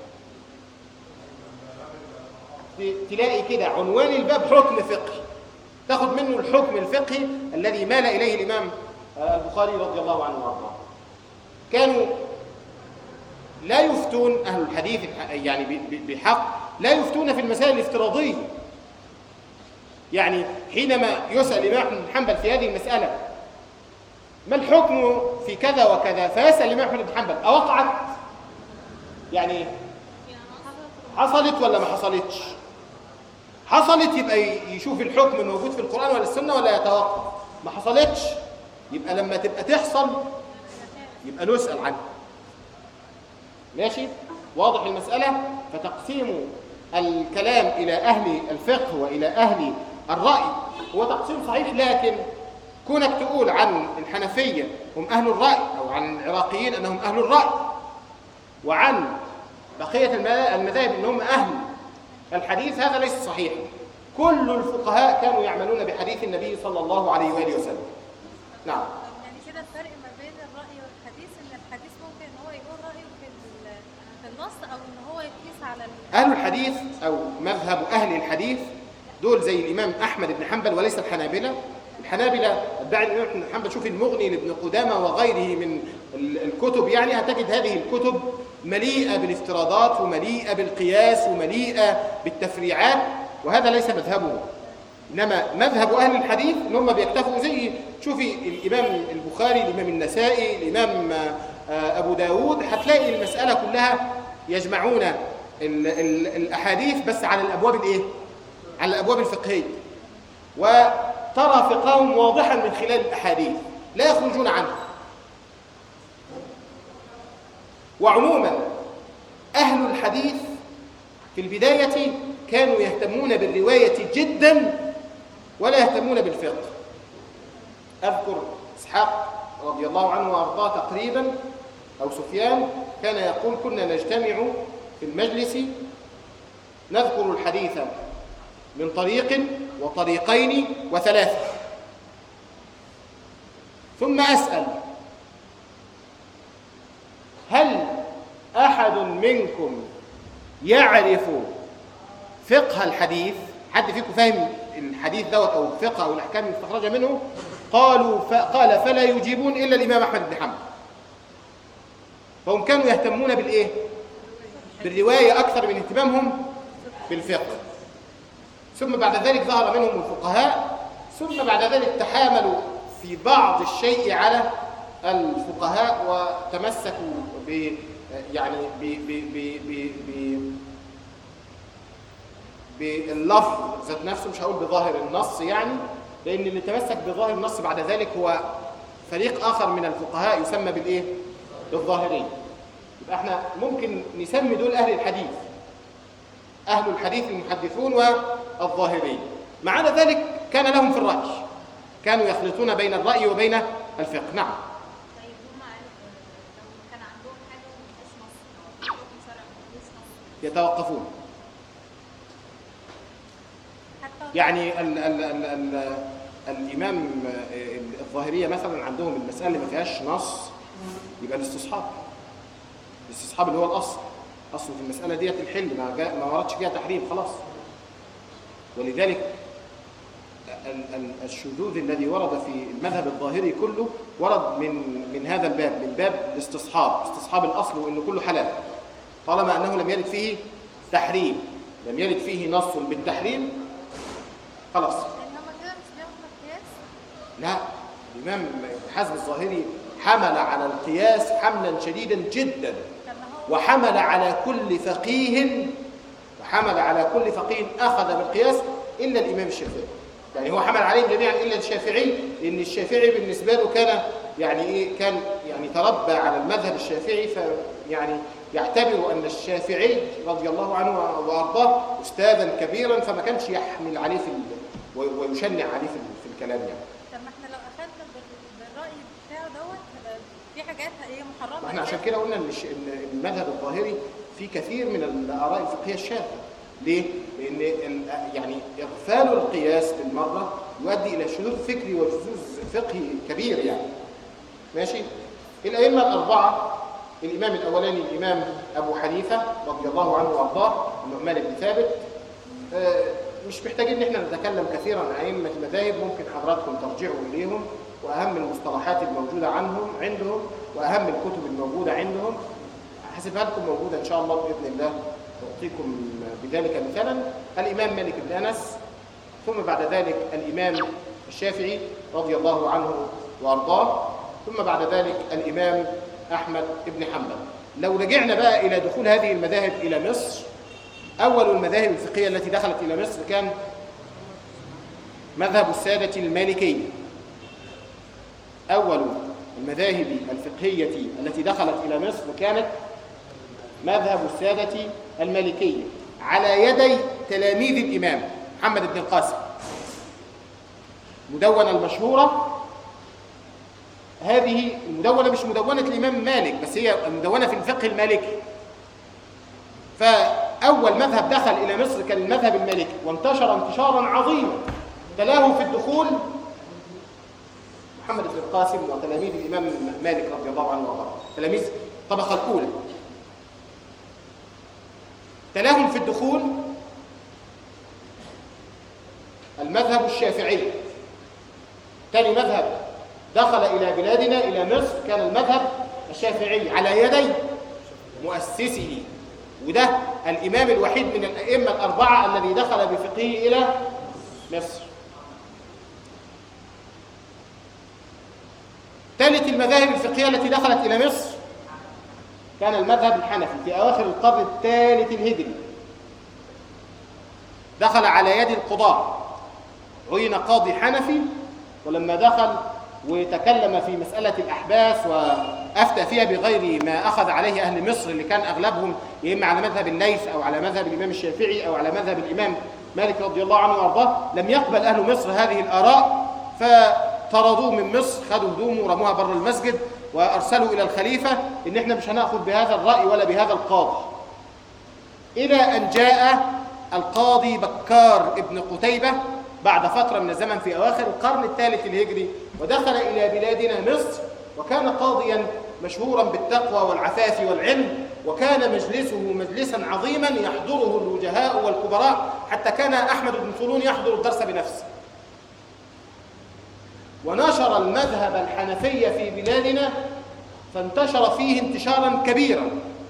ت- تلاقي كده عنوان الباب حكم فقهي تاخد منه الحكم الفقهي الذي مال اليه الامام آه، البخاري رضي الله عنه وارضاه كانوا لا يفتون اهل الحديث الح- يعني ب- ب- بحق لا يفتون في المسائل الافتراضيه يعني حينما يسأل الإمام أحمد بن حنبل في هذه المسألة ما الحكم في كذا وكذا فيسأل الإمام أحمد بن حنبل أوقعت يعني حصلت ولا ما حصلتش حصلت يبقى ي- يشوف الحكم الموجود في القرآن ولا السنة ولا يتوقف ما حصلتش يبقى لما تبقى تحصل يبقى نسأل عنها ماشي واضح المسألة فتقسيم الكلام إلى أهل الفقه وإلى أهل الرأي هو تقسيم صحيح لكن كونك تقول عن الحنفية هم أهل الرأي أو عن العراقيين أنهم أهل الرأي وعن بقية الم- المذاهب أنهم أهل الحديث هذا ليس صحيحا كل الفقهاء كانوا يعملون بحديث النبي صلى الله عليه وآله وسلم نعم يعني كده الفرق ما بين الرأي والحديث إن الحديث ممكن إن هو يقول رأيه في ال- في النص أو إن هو يقيس على ال- أهل الحديث أو مذهب أهل الحديث دول زي الإمام أحمد بن حنبل وليس الحنابلة الحنابلة اتباع الإمام أحمد بن حنبل شوف المغني لابن قدامة وغيره من ال- الكتب يعني هتجد هذه الكتب مليئة بالافتراضات ومليئة بالقياس ومليئة بالتفريعات وهذا ليس مذهبه إنما مذهب أهل الحديث إن هم بيكتفوا زي شوفي الإمام البخاري الإمام النسائي الإمام آه، أبو داود هتلاقي المسألة كلها يجمعون ال ال الأحاديث بس على الأبواب الإيه؟ على الأبواب الفقهية وترى فقههم واضحا من خلال الأحاديث لا يخرجون عنها وعموما أهل الحديث في البداية كانوا يهتمون بالرواية جدا ولا يهتمون بالفقه أذكر إسحاق رضي الله عنه وأرضاه تقريبا أو سفيان كان يقول كنا نجتمع في المجلس نذكر الحديث من طريق وطريقين وثلاثة ثم أسأل هل أحد منكم يعرف فقه الحديث حد فيكم فاهم الحديث دوت او الفقه او الاحكام المستخرجه منه قالوا ف... قال فلا يجيبون الا الامام احمد بن حنبل فهم كانوا يهتمون بالايه بالروايه اكثر من اهتمامهم بالفقه ثم بعد ذلك ظهر منهم الفقهاء ثم بعد ذلك تحاملوا في بعض الشيء على الفقهاء وتمسكوا ب يعني ب ب ب ب ب باللفظ ذات نفسه مش هقول بظاهر النص يعني لان اللي تمسك بظاهر النص بعد ذلك هو فريق اخر من الفقهاء يسمى بالايه بالظاهرين يبقى احنا ممكن نسمي دول اهل الحديث اهل الحديث المحدثون والظاهرين مع ذلك كان لهم في الراي كانوا يخلطون بين الراي وبين الفقه نعم طيب هم عرفوا لو كان عندهم حاجه مفيش نص حكم شرعي مفيش نص يتوقفون حتى يعني ال ال ال ال الامام الظاهريه مثلا عندهم المساله اللي ما فيهاش نص يبقى الاستصحاب الاستصحاب اللي هو الاصل اصل في المساله ديت الحل ما جاء ما وردش فيها تحريم خلاص ولذلك ال- ال- الشذوذ الذي ورد في المذهب الظاهري كله ورد من من هذا الباب من باب الاستصحاب استصحاب الاصل وانه كله حلال طالما انه لم يرد فيه تحريم لم يرد فيه نص بالتحريم خلاص يعني هما كده مش بياخدوا القياس لا الإمام ابن حزم الظاهري حمل على القياس حملا شديدا جدا طب ما هو وحمل على كل فقيه وحمل على كل فقيه أخذ بالقياس إلا الإمام الشافعي يعني هو حمل عليهم جميعا إلا الشافعي لأن الشافعي بالنسبة له كان يعني إيه كان يعني تربى على المذهب الشافعي فيعني يعتبر أن الشافعي رضي الله عنه وأرضاه أستاذا كبيرا فما كانش يحمل عليه في ال- و- ويشنع عليه في ال- في الكلام يعني طب ما احنا لو اخدنا بال- بالراي بتاعه دوت آه، في حاجات هي محرمه واحنا عشان كده قلنا ان الش- إن المذهب الظاهري في كثير من الاراء الفقهيه الشاذه ليه؟ لان ال- يعني اغفال القياس بالمره يؤدي الى شذوذ فكري وشذوذ فقهي كبير يعني ماشي الائمه الاربعه الامام الاولاني الامام ابو حنيفه رضي الله عنه وارضاه النعمان بن ثابت آه، مش محتاجين ان احنا نتكلم كثيرا عن ائمه المذاهب ممكن حضراتكم ترجعوا اليهم واهم المصطلحات الموجوده عنهم عندهم واهم الكتب الموجوده عندهم هسيبها لكم موجوده ان شاء الله باذن الله اعطيكم بذلك مثالا الامام مالك بن انس ثم بعد ذلك الامام الشافعي رضي الله عنه وارضاه ثم بعد ذلك الامام احمد بن حنبل لو رجعنا بقى الى دخول هذه المذاهب الى مصر أول المذاهب الفقهية التي دخلت إلى مصر كان مذهب السادة المالكية أول المذاهب الفقهية التي دخلت إلى مصر كانت مذهب السادة المالكية على يدي تلاميذ الإمام محمد بن القاسم المدونة المشهورة هذه المدونة مش مدونة الإمام مالك بس هي مدونة في الفقه المالكي فأول مذهب دخل إلى مصر كان المذهب المالكي وانتشر انتشارا عظيما تلاه في الدخول محمد بن القاسم وتلاميذ الإمام مالك رضي الله عنه وارضاه تلاميذ الطبقة الأولى تلاهم في الدخول المذهب الشافعي ثاني مذهب دخل إلى بلادنا إلى مصر كان المذهب الشافعي على يدي مؤسسه وده الإمام الوحيد من الأئمة الأربعة الذي دخل بفقهه إلى مصر ثالث المذاهب الفقهية التي دخلت إلى مصر كان المذهب الحنفي في أواخر القرن الثالث الهجري دخل على يد القضاة عين قاضي حنفي ولما دخل وتكلم في مسألة الأحباس وأفتى فيها بغير ما أخذ عليه أهل مصر اللي كان أغلبهم يا إما على مذهب الليث أو على مذهب الإمام الشافعي أو على مذهب الإمام مالك رضي الله عنه وأرضاه لم يقبل أهل مصر هذه الآراء فطردوه من مصر خدوا هدومه ورموها بره المسجد وأرسلوا إلى الخليفة إن إحنا مش هنأخذ بهذا الرأي ولا بهذا القاضي إلى أن جاء القاضي بكار ابن قتيبة بعد فترة من الزمن في أواخر القرن الثالث الهجري ودخل إلى بلادنا مصر وكان قاضيا مشهورا بالتقوى والعفاف والعلم وكان مجلسه مجلسا عظيما يحضره الوجهاء والكبراء حتى كان أحمد بن طولون يحضر الدرس بنفسه ونشر المذهب الحنفي في بلادنا فانتشر فيه انتشارا كبيرا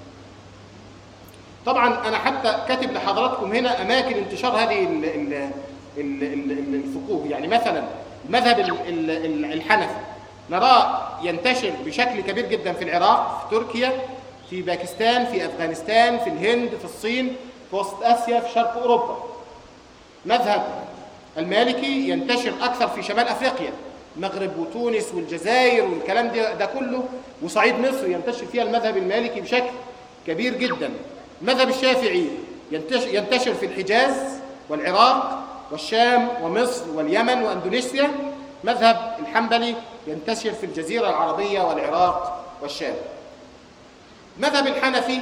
طبعا انا حتى كاتب لحضراتكم هنا اماكن انتشار هذه ال ال ال ال الفقوه يعني مثلا المذهب ال- ال- ال- الحنفي نراه ينتشر بشكل كبير جدا في العراق في تركيا في باكستان في افغانستان في الهند في الصين في وسط اسيا في شرق اوروبا مذهب المالكي ينتشر اكثر في شمال افريقيا المغرب وتونس والجزائر والكلام ده ده كله وصعيد مصر ينتشر فيها المذهب المالكي بشكل كبير جدا المذهب الشافعي ينتشر, ينتشر في الحجاز والعراق والشام ومصر واليمن واندونيسيا مذهب الحنبلي ينتشر في الجزيره العربيه والعراق والشام مذهب الحنفي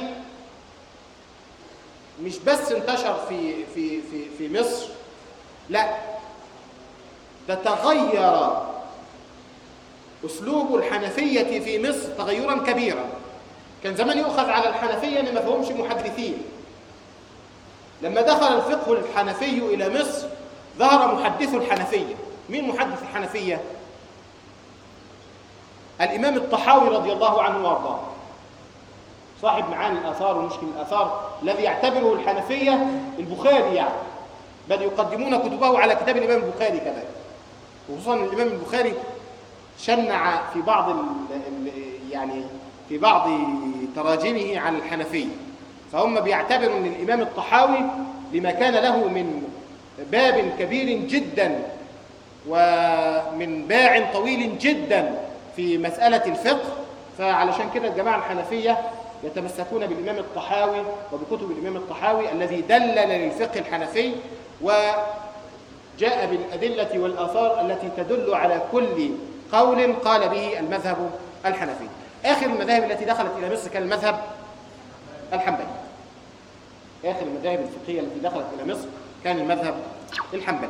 مش بس انتشر في في في في مصر لا ده تغير اسلوب الحنفيه في مصر تغيرا كبيرا كان زمان يؤخذ على الحنفيه ان ما فيهمش محدثين لما دخل الفقه الحنفي الى مصر ظهر محدث الحنفيه مين محدث الحنفيه الامام الطحاوي رضي الله عنه وارضاه صاحب معاني الاثار ومشكل الاثار الذي يعتبره الحنفيه البخاري يعني بل يقدمون كتبه على كتاب الامام البخاري كذلك وخصوصا الامام البخاري شنع في بعض ال ال يعني في بعض تراجمه عن الحنفية فهم بيعتبروا أن الإمام الطحاوي لما كان له من باب كبير جدا ومن باع طويل جدا في مسألة الفقه فعلشان كده الجماعة الحنفية يتمسكون بالإمام الطحاوي وبكتب الإمام الطحاوي الذي دلل للفقه الحنفي وجاء بالأدلة والآثار التي تدل على كل قول قال به المذهب الحنفي آخر المذاهب التي دخلت إلى مصر كان المذهب الحنبلي آخر المذاهب الفقهية التي دخلت إلى مصر كان المذهب الحنبلي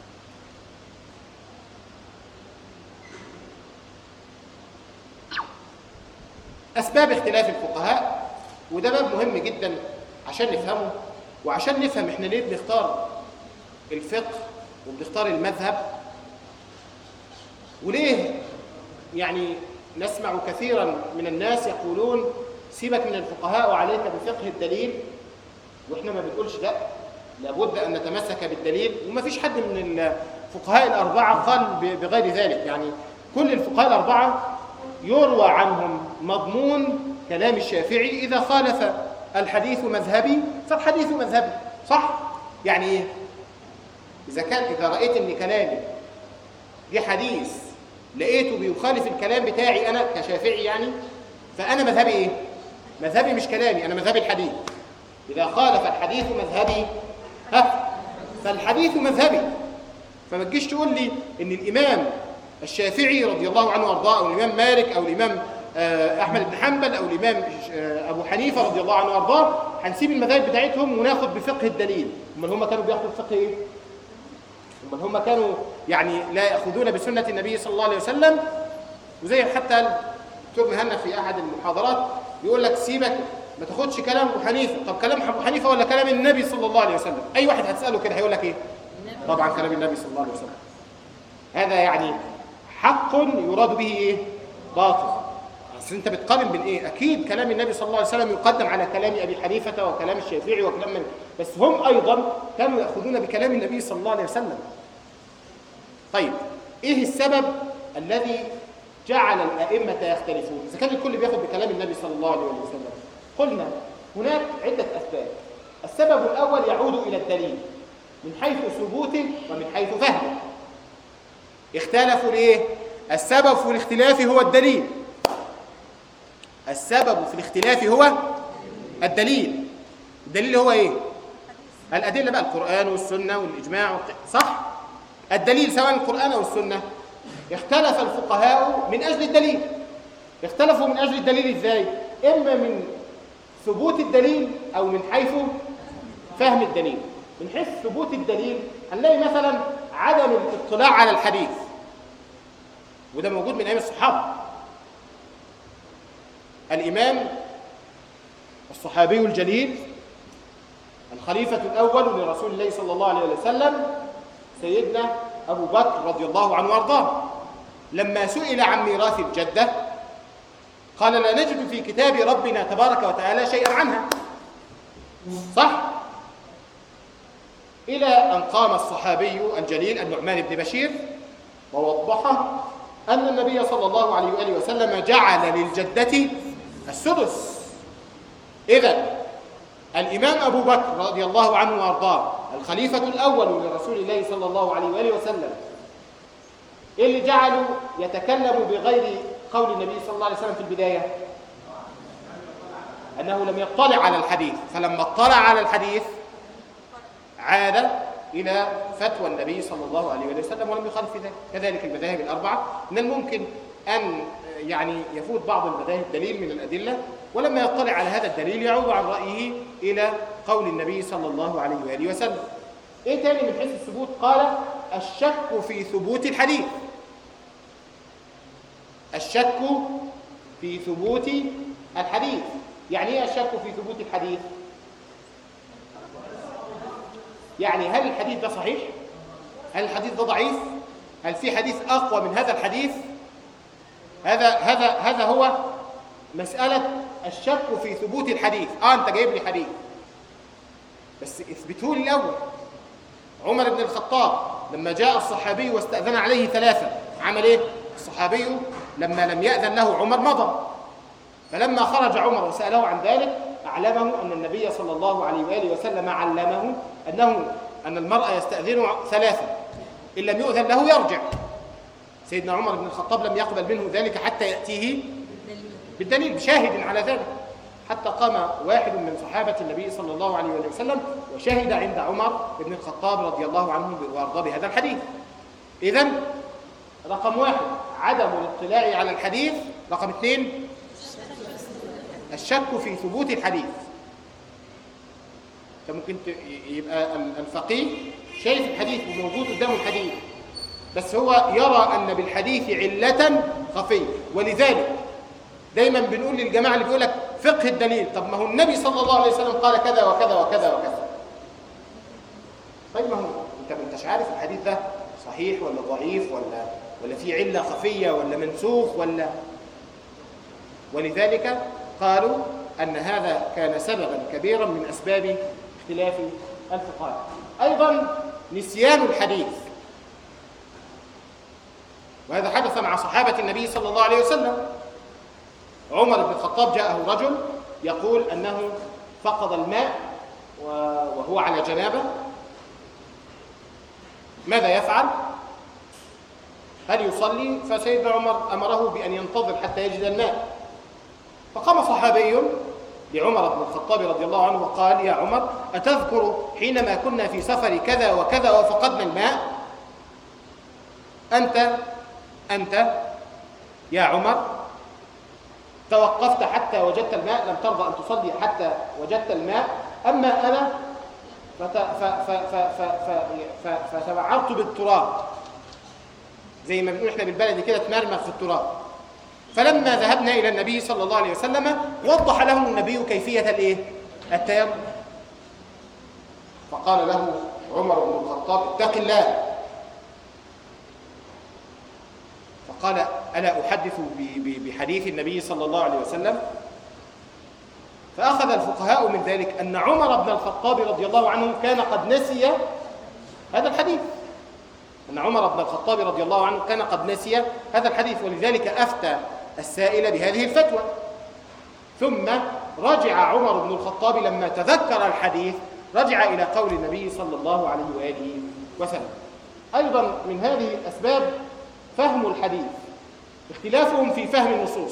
أسباب اختلاف الفقهاء وده باب مهم جدا عشان نفهمه وعشان نفهم احنا ليه بنختار الفقه وبنختار المذهب وليه يعني نسمع كثيرا من الناس يقولون سيبك من الفقهاء وعليك بفقه الدليل واحنا ما بنقولش لا لابد ان نتمسك بالدليل وما فيش حد من الفقهاء الاربعه قال بغير ذلك يعني كل الفقهاء الاربعه يروى عنهم مضمون كلام الشافعي اذا خالف الحديث مذهبي فالحديث مذهبي صح يعني ايه اذا كان اذا رايت ان كلامي دي حديث لقيته بيخالف الكلام بتاعي انا كشافعي يعني فانا مذهبي ايه مذهبي مش كلامي انا مذهبي الحديث اذا خالف الحديث مذهبي ها فالحديث مذهبي فما تجيش تقول لي ان الامام الشافعي رضي الله عنه وارضاه او الامام مالك او الامام احمد بن حنبل او الامام ابو حنيفه رضي الله عنه وارضاه هنسيب المذاهب بتاعتهم وناخد بفقه الدليل امال هم كانوا بياخدوا بفقه ايه امال هم كانوا يعني لا ياخذون بسنه النبي صلى الله عليه وسلم وزي حتى دكتور مهنا في احد المحاضرات بيقول لك سيبك ما تاخدش كلام ابو حنيفه طب كلام ابو حنيفه ولا كلام النبي صلى الله عليه وسلم اي واحد هتساله كده هيقول لك ايه طبعا كلام النبي صلى الله عليه وسلم هذا يعني حق يراد به ايه باطل اصل انت بتقارن بين ايه اكيد كلام النبي صلى الله عليه وسلم يقدم على كلام ابي حنيفه وكلام الشافعي وكلام من بس هم ايضا كانوا ياخذون بكلام النبي صلى الله عليه وسلم طيب ايه السبب الذي جعل الائمه يختلفون اذا كان الكل بياخذ بكلام النبي صلى الله عليه وسلم قلنا هناك عده اسباب السبب الاول يعود الى الدليل من حيث ثبوته ومن حيث فهمه اختلفوا ليه السبب في الاختلاف هو الدليل السبب في الاختلاف هو الدليل الدليل هو ايه الادله بقى القران والسنه والاجماع والق- صح الدليل سواء القران او السنه اختلف الفقهاء من اجل الدليل اختلفوا من اجل الدليل ازاي اما من ثبوت الدليل او من حيث فهم الدليل من حيث ثبوت الدليل هنلاقي مثلا عدم الاطلاع على الحديث وده موجود من ايام الصحابه الامام الصحابي الجليل الخليفه الاول لرسول الله صلى الله عليه وسلم سيدنا ابو بكر رضي الله عنه وارضاه لما سئل عن ميراث الجده قال لا نجد في كتاب ربنا تبارك وتعالى شيئا عنها صح إلى أن قام الصحابي الجليل النعمان بن بشير ووضح أن النبي صلى الله عليه وآله وسلم جعل للجدة السدس إذا الإمام أبو بكر رضي الله عنه وأرضاه الخليفة الأول لرسول الله صلى الله عليه وآله وسلم إيه اللي جعله يتكلم بغير قول النبي صلى الله عليه وسلم في البداية أنه لم يطلع على الحديث فلما اطلع على الحديث عاد إلى فتوى النبي صلى الله عليه وسلم ولم يخالف في ذلك كذلك المذاهب الأربعة من الممكن أن يعني يفوت بعض المذاهب دليل من الأدلة ولما يطلع على هذا الدليل يعود عن رأيه إلى قول النبي صلى الله عليه وآله وسلم إيه تاني من حيث الثبوت قال الشك في ثبوت الحديث الشك في ثبوت الحديث يعني ايه الشك في ثبوت الحديث يعني هل الحديث ده صحيح هل الحديث ده ضعيف هل في حديث اقوى من هذا الحديث هذا هذا هذا هو مساله الشك في ثبوت الحديث اه انت جايب لي حديث بس اثبتوا لي الاول عمر بن الخطاب لما جاء الصحابي واستاذن عليه ثلاثه عمل ايه الصحابي لما لم يأذن له عمر مضى فلما خرج عمر وسأله عن ذلك أعلمه أن النبي صلى الله عليه وآله وسلم علمه أنه أن المرأة يستأذن ثلاثة إن لم يؤذن له يرجع سيدنا عمر بن الخطاب لم يقبل منه ذلك حتى يأتيه بالدليل بشاهد على ذلك حتى قام واحد من صحابة النبي صلى الله عليه وآله وسلم وشهد عند عمر بن الخطاب رضي الله عنه وارضاه بهذا الحديث إذا رقم واحد عدم الاطلاع على الحديث رقم اثنين الشك في ثبوت الحديث انت ممكن ت- يبقى ال- الفقيه شايف الحديث وموجود قدامه الحديث بس هو يرى ان بالحديث عله خفيه ولذلك دايما بنقول للجماعه اللي بيقول لك فقه الدليل طب ما هو النبي صلى الله عليه وسلم قال كذا وكذا وكذا وكذا طيب ما هو انت ما انتش عارف الحديث ده صحيح ولا ضعيف ولا ولا في عله خفيه ولا منسوخ ولا ولذلك قالوا أن هذا كان سببا كبيرا من أسباب اختلاف الفقهاء أيضا نسيان الحديث وهذا حدث مع صحابة النبي صلى الله عليه وسلم عمر بن الخطاب جاءه رجل يقول أنه فقد الماء و- وهو على جنابه ماذا يفعل؟ هل يصلي؟ فسيدنا عمر أمره بأن ينتظر حتى يجد الماء فقام صحابي لعمر بن الخطاب رضي الله عنه وقال يا عمر أتذكر حينما كنا في سفر كذا وكذا وفقدنا الماء أنت أنت يا عمر توقفت حتى وجدت الماء لم ترضى أن تصلي حتى وجدت الماء أما أنا فت- ف- ف- ف- ف- ف- ف- فتبعرت بالتراب زي ما بنقول احنا بالبلدي كده تمرمغ في التراب فلما ذهبنا الى النبي صلى الله عليه وسلم وضح لهم النبي كيفيه الايه التيمم فقال له عمر بن الخطاب اتق الله فقال الا احدث ب- ب- بحديث النبي صلى الله عليه وسلم فاخذ الفقهاء من ذلك ان عمر بن الخطاب رضي الله عنه كان قد نسي هذا الحديث أن عمر بن الخطاب رضي الله عنه كان قد نسي هذا الحديث ولذلك أفتى السائل بهذه الفتوى ثم رجع عمر بن الخطاب لما تذكر الحديث رجع إلى قول النبي صلى الله عليه وآله وسلم أيضا من هذه الأسباب فهم الحديث اختلافهم في فهم النصوص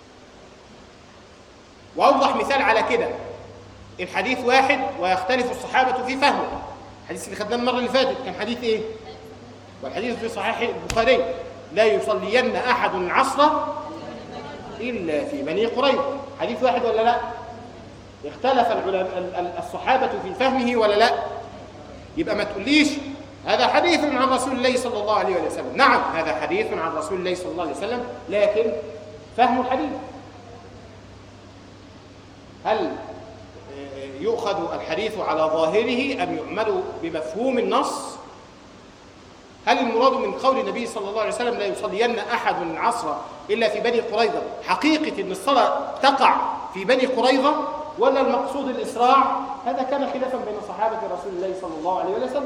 وأوضح مثال على كده الحديث واحد ويختلف الصحابة في فهمه الحديث اللي خدناه المرة اللي فاتت كان حديث إيه؟ والحديث في صحيح البخاري لا يصلين احد العصر الا في بني قريظه حديث واحد ولا لا اختلف العلماء ال- ال- الصحابه في فهمه ولا لا يبقى ما تقوليش هذا حديث عن رسول الله صلى الله عليه وسلم نعم هذا حديث عن رسول الله صلى الله عليه وسلم لكن فهم الحديث هل آه، يؤخذ الحديث على ظاهره ام يعمل بمفهوم النص هل المراد من قول النبي صلى الله عليه وسلم لا يصلين احد العصر الا في بني قريظه حقيقه ان الصلاه تقع في بني قريظه ولا المقصود الاسراع هذا كان خلافا بين صحابه رسول الله صلى الله عليه وسلم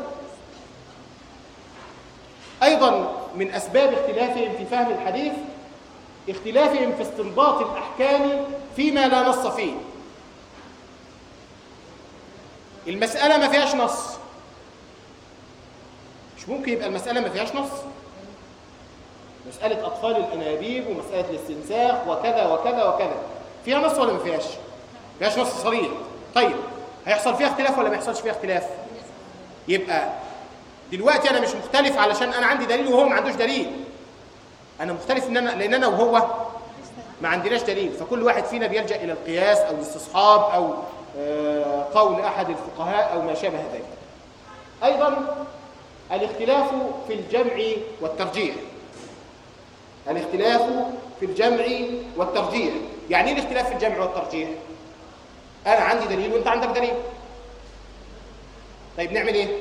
ايضا من اسباب اختلافهم في فهم الحديث اختلافهم في استنباط الاحكام فيما لا نص فيه المساله ما فيهاش نص مش ممكن يبقى المسألة ما فيهاش نص مسألة أطفال الأنابيب ومسألة الاستنساخ وكذا وكذا وكذا فيها نص ولا ما فيهاش؟ ما فيهاش نص صريح طيب هيحصل فيها اختلاف ولا ما يحصلش فيها اختلاف؟ يبقى دلوقتي أنا مش مختلف علشان أنا عندي دليل وهو ما عندوش دليل أنا مختلف إن أنا لأن أنا وهو ما عندناش دليل فكل واحد فينا بيلجأ إلى القياس أو الاستصحاب أو آه، قول أحد الفقهاء أو ما شابه ذلك أيضا الاختلاف في الجمع والترجيح الاختلاف في الجمع والترجيح يعني ايه الاختلاف في الجمع والترجيح انا عندي دليل وانت عندك دليل طيب نعمل ايه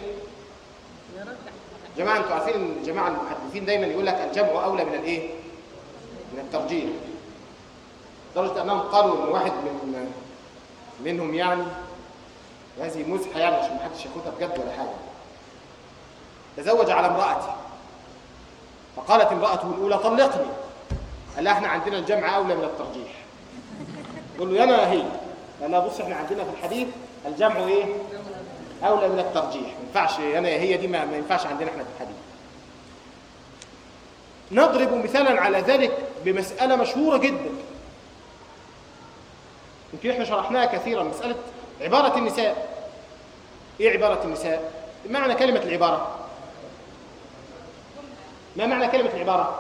جماعه انتوا عارفين ان جماعه المحدثين دايما يقول لك الجمع اولى من الايه من الترجيح لدرجه انهم قالوا ان واحد من منهم يعني هذه مزحه يعني عشان ما حدش ياخدها بجد ولا حاجه تزوج على امرأته فقالت امرأته الأولى طلقني قال لها احنا عندنا الجمع أولى من الترجيح يقول له يا انا هي قال لها بص احنا عندنا في الحديث الجمع ايه اولى من الترجيح ما ينفعش انا هي دي ما, ما ينفعش عندنا احنا في الحديث نضرب مثالا على ذلك بمسألة مشهورة جدا يمكن احنا شرحناها كثيرا مسألة عبارة النساء ايه عبارة النساء معنى كلمة العبارة ما معنى كلمة العبارة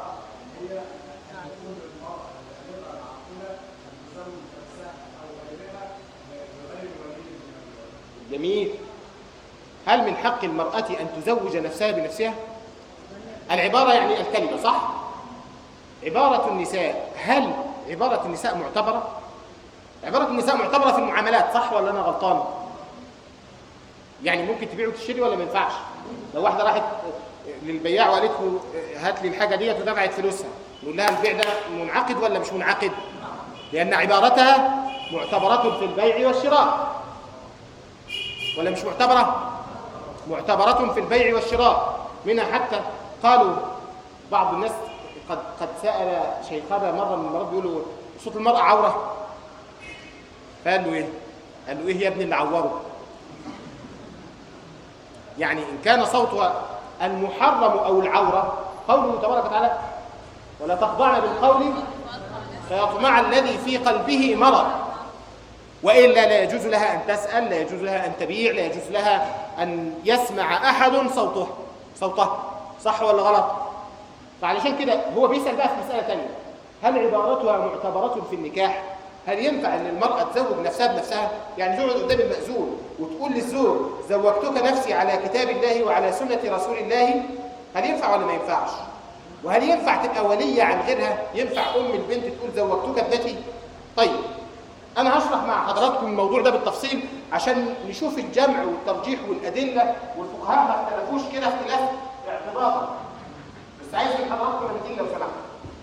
جميل هل من حق المرأة أن تزوج نفسها بنفسها العبارة يعني الكلمة صح عبارة النساء هل عبارة النساء معتبرة عبارة النساء معتبرة في المعاملات صح ولا أنا غلطان يعني ممكن تبيع وتشتري ولا ما ينفعش لو واحدة راحت للبياع وقالت له هات لي الحاجة ديت ودفعت فلوسها نقول لها البيع ده منعقد ولا مش منعقد لأن عبارتها معتبرة في البيع والشراء ولا مش معتبرة معتبرة في البيع والشراء منها حتى قالوا بعض الناس قد قد سأل شيخنا مرة من المرات بيقولوا صوت المرأة عورة فقال له ايه قال له ايه يا ابني اللي عوره يعني ان كان صوتها المحرم او العورة قوله تبارك وتعالى ولا تخضعن بالقول فيطمع الذي في قلبه مرض وإلا لا يجوز لها أن تسأل لا يجوز لها أن تبيع لا يجوز لها أن يسمع أحد صوته صوته صح ولا غلط فعلشان كده هو بيسأل بقى في مسألة تانية هل عبارتها معتبرة في النكاح هل ينفع ان المرأة تزوج نفسها بنفسها يعني تقعد قدام المأذون وتقول للزوج زوجتك نفسي على كتاب الله وعلى سنة رسول الله هل ينفع ولا ما ينفعش وهل ينفع تبقى ولية عن غيرها ينفع أم البنت تقول زوجتك ابنتي طيب أنا هشرح مع حضراتكم الموضوع ده بالتفصيل عشان نشوف الجمع والترجيح والأدلة والفقهاء ما اختلفوش كده اختلاف اعتباطا بس عايز من حضراتكم نتيجة لو سمحت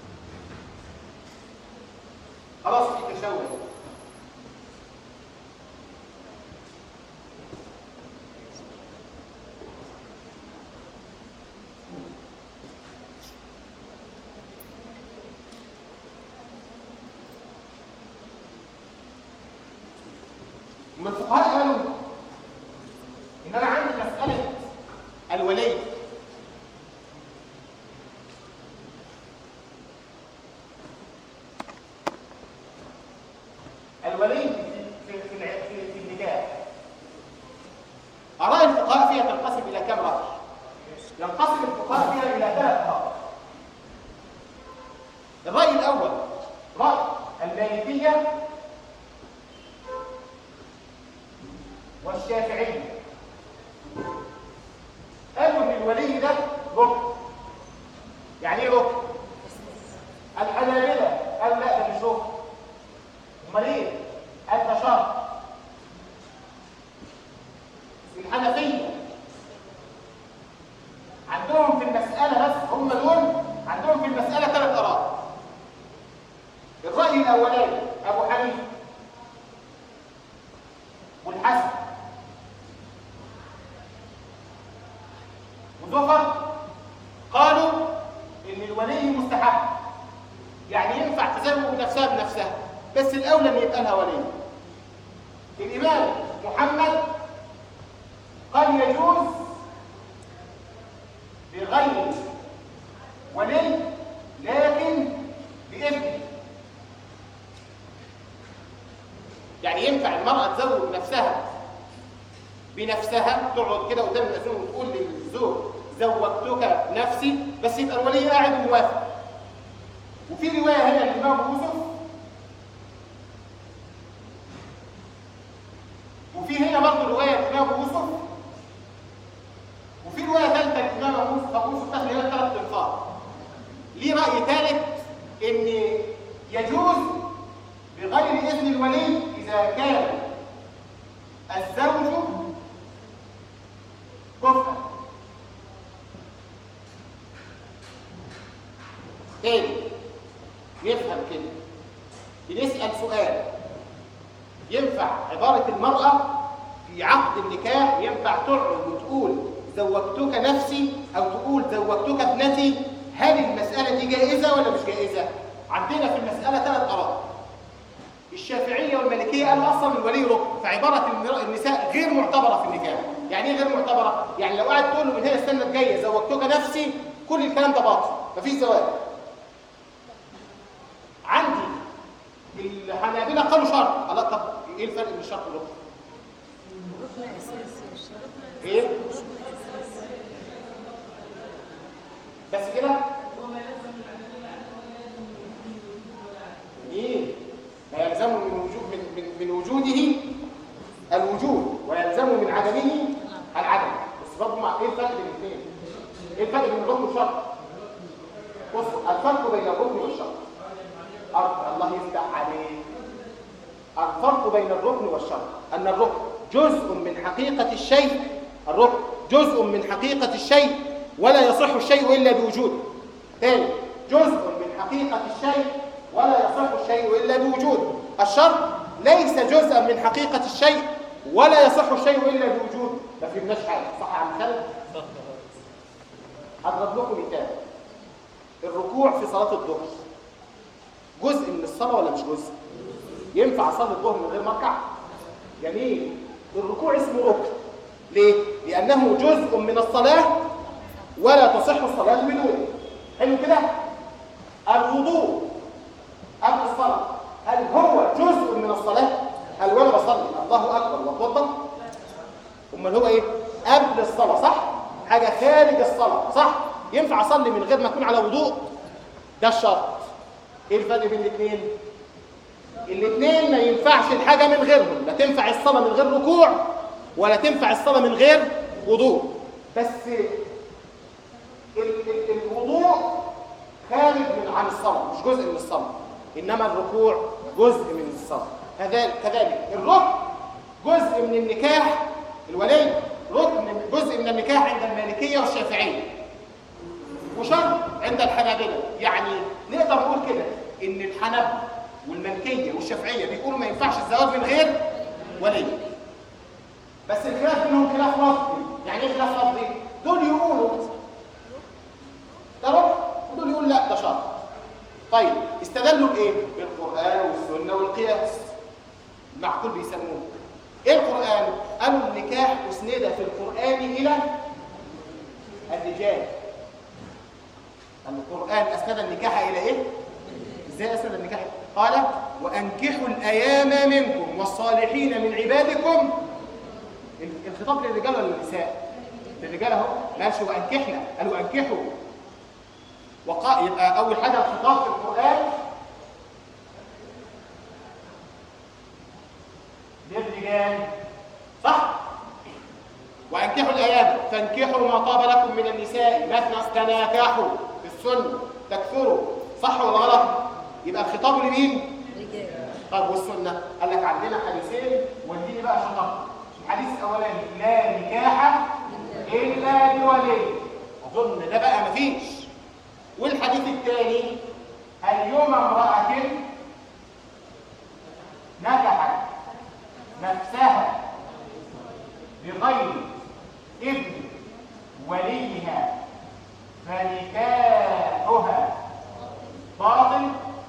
خلاص في تشوه من الفقهاء قالوا ان انا عندي مساله الولي الولي في في في, الع- في, في النكاح اراء الفقهاء فيها تنقسم الى كم راي ينقسم الفقهاء فيها الى ثلاث اراء الراي الاول راي المالكيه والشافعي قالوا ان الولي ده ركن يعني ايه ركن الحنابلة قالوا لا ده مش ركن امال ايه قال ده شرط الحنفية عندهم في المسألة بس هم دول عندهم في المسألة ثلاث آراء الرأي الأولاني أبو حنيفة والحسن وزفر قالوا ان الولي مستحب يعني ينفع تزوج نفسها بنفسها بس الاولى ان يبقى لها ولي الامام محمد قال يجوز بغير ولي لكن بابن يعني ينفع المرأة تزوج نفسها بنفسها تقعد كده قدام المأذون وتقول للزوج زوجتك نفسي بس يبقى الولي قاعد موافق وفي رواية هنا للإمام يوسف وفي هنا برضه رواية للإمام يوسف وفي رواية ثالثة للإمام يوسف أبو يوسف تاخد هنا ثلاث انفار ليه رأي ثالث إن يجوز بغير إذن الولي إذا كان الزوج كفءا تاني نفهم كده بنسأل سؤال ينفع عبارة المرأة في عقد النكاح ينفع تقعد وتقول زوجتك نفسي أو تقول زوجتك ابنتي هل المسألة دي جائزة ولا مش جائزة؟ عندنا في المسألة ثلاث آراء الشافعية والمالكية قالوا أصلا الولي ركن فعبارة المرا- النساء غير معتبرة في النكاح يعني إيه غير معتبرة؟ يعني لو قعد تقول له من هنا السنة الجاية زوجتك نفسي كل الكلام ده باطل مفيش زواج عندي الحنابلة قالوا شرط الله طب إيه الفرق بين الشرط والركن؟ ركن اساسي والشرط إيه؟ ركن اساسي بس كده ايه ما يلزم من وجود من, من, من وجوده الوجود ويلزم من عدمه العدم بس برضه مع ايه الفرق بين الاثنين ايه الفرق بين الركن والشرط بص الفرق بين الركن والشرط أر- الله يفتح عليك الفرق بين الركن والشرط أن الركن جزء من حقيقة الشيء الركن جزء من حقيقة الشيء ولا يصح الشيء إلا بوجوده ثاني جزء من حقيقة الشيء ولا يصح الشيء إلا بوجوده الشرط ليس جزءا من حقيقة الشيء ولا يصح الشيء إلا بوجوده ما فهمناش حاجة صح يا عم خالد؟ أضرب لكم مثال الركوع في صلاة الظهر جزء من الصلاة ولا مش جزء؟ ينفع اصلي الظهر من غير ما اركع جميل الركوع اسمه ركن ليه لانه جزء من الصلاه ولا تصح الصلاه بدونه حلو كده الوضوء قبل الصلاه هل هو جزء من الصلاه هل وانا بصلي الله اكبر واتوضا امال هو ايه قبل الصلاه صح حاجه خارج الصلاه صح ينفع اصلي من غير ما اكون على وضوء ده الشرط ايه الفرق بين الاثنين الاثنين ما ينفعش الحاجة من غيرهم لا تنفع الصلاة من غير ركوع ولا تنفع الصلاة من غير وضوء بس ال- ال- الوضوء خارج من عن الصلاة مش جزء من الصلاة إنما الركوع جزء من الصلاة كذلك كذلك الركن جزء من النكاح الولي ركن جزء من النكاح عند المالكية والشافعية وشرط عند الحنابلة يعني نقدر نقول كده ان الحنابلة والمالكية والشافعية بيقولوا ما ينفعش الزواج من غير ولي بس الخلاف بينهم خلاف لفظي يعني ايه خلاف لفظي دول يقولوا ده ركن ودول يقولوا لا ده شرط طيب استدلوا بايه بالقرآن والسنة والقياس المعقول بيسموه ايه القرآن قالوا النكاح اسند في القرآن الى الرجال القرآن أسند النكاح إلى إيه؟ إزاي أسند النكاح؟ قال وأنكحوا الأيام منكم والصالحين من عبادكم ال- الخطاب للرجال ولا للنساء؟ للرجال أهو ما قالش وأنكحنا قالوا أنكحوا وقا يبقى أول حاجة الخطاب في القرآن للرجال صح؟ وأنكحوا الأيام فانكحوا ما طاب لكم من النساء مثنى تناكحوا في السنة تكثروا صح ولا غلط؟ يبقى الخطاب لمين؟ رجال طيب والسنة؟ قال لك عندنا حديثين والدين بقى شطر الحديث الأولاني لا نكاح إلا بولي أظن ده بقى مفيش والحديث الثاني أيما امرأة نكحت نفسها بغير ابن وليها فنكاحها باطل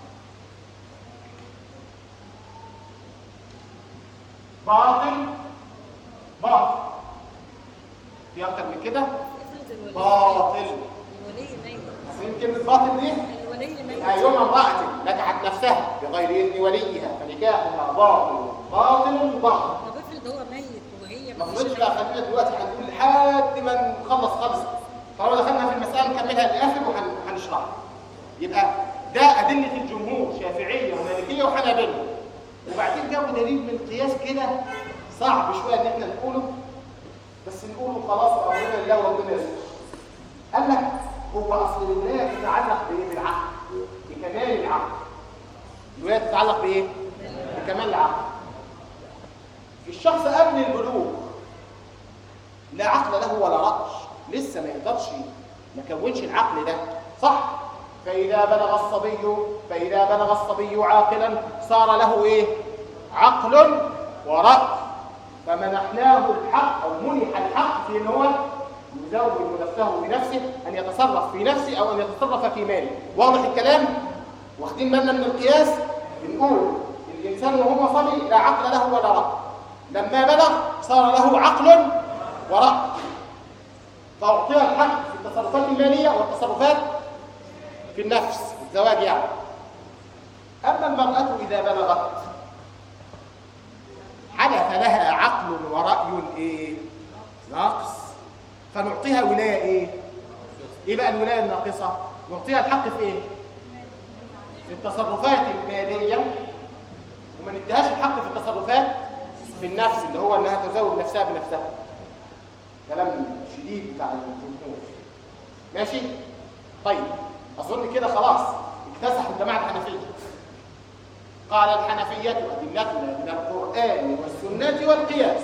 باطل باطل في اكتر من كده افرض الولي باطل الولي ميت عارفين كلمه باطل دي الولي ميت أيما امرأة نكحت نفسها بغير إذن وليها فنكاحها باطل باطل باطل طب افرض هو ميت وهي ما مفيش تفضلش بقى خلينا دلوقتي هنقول لحد ما نخلص خالص طالما دخلنا في المسألة نكملها للآخر وهنشرحها يبقى ده أدلة الجمهور شافعية ومالكية وحنابلة وبعدين جابوا دليل من القياس كده صعب شوية إن إحنا نقوله بس نقوله خلاص وأمرنا لله وربنا يستر قال لك هو أصل الولاية تتعلق بإيه؟ بالعقل بكمال العقل الولاية تتعلق بإيه؟ بكمال العقل الشخص قبل البلوغ لا عقل له ولا رأي لسه ما يقدرش ما كونش العقل ده صح فإذا بلغ الصبي فإذا بلغ الصبي عاقلا صار له إيه عقل ورأي فمنحناه الحق أو منح الحق في إن هو يزوج نفسه بنفسه ان يتصرف في نفسه او ان يتصرف في ماله واضح الكلام واخدين بالنا من القياس بنقول الانسان وهو صبي لا عقل له ولا راي لما بلغ صار له عقل وراي فاعطي الحق في التصرفات الماليه والتصرفات في النفس في الزواج يعني اما المراه اذا بلغت حدث لها عقل ورأي ايه ناقص فنعطيها ولاية ايه ايه بقى الولاية الناقصة نعطيها الحق في ايه في التصرفات المالية وما نديهاش الحق في التصرفات في النفس اللي هو انها تزوج نفسها بنفسها كلام شديد بتاع الجمهور ماشي طيب اظن كده خلاص اكتسح الجماعه الحنفيه قال الحنفية أدلتنا من القرآن والسنة والقياس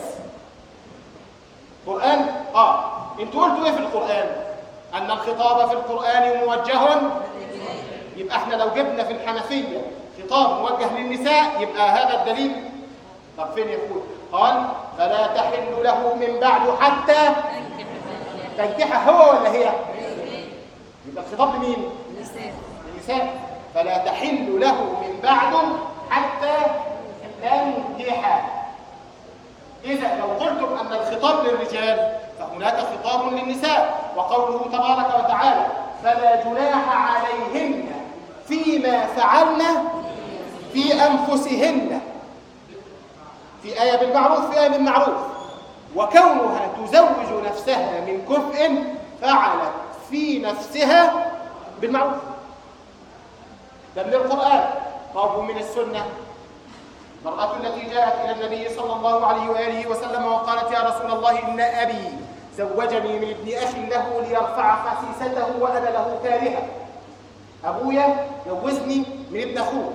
قرآن آه انتوا قلتوا ايه في القرآن أن الخطاب في القرآن موجه يبقى احنا لو جبنا في الحنفية خطاب موجه للنساء يبقى هذا الدليل طب فين يقول قال فلا تحل له من بعد حتى تنكح هو ولا هي يبقى الخطاب لمين نساء النساء فلا تحل له من بعد حتى تنكح إذا لو قلتم أن الخطاب للرجال فهناك خطاب للنساء وقوله تبارك وتعالى فلا جناح عليهن فيما فعلن في أنفسهن في آية بالمعروف في آية بالمعروف وكونها تزوج نفسها من كفء فعلت في نفسها بالمعروف ده من القرآن طب من السنة المرأة التي جاءت إلى النبي صلى الله عليه وآله وسلم وقالت يا رسول الله إن أبي زوجني من ابن أخ له ليرفع خسيسته وأنا له كارهة أبويا جوزني من ابن أخوه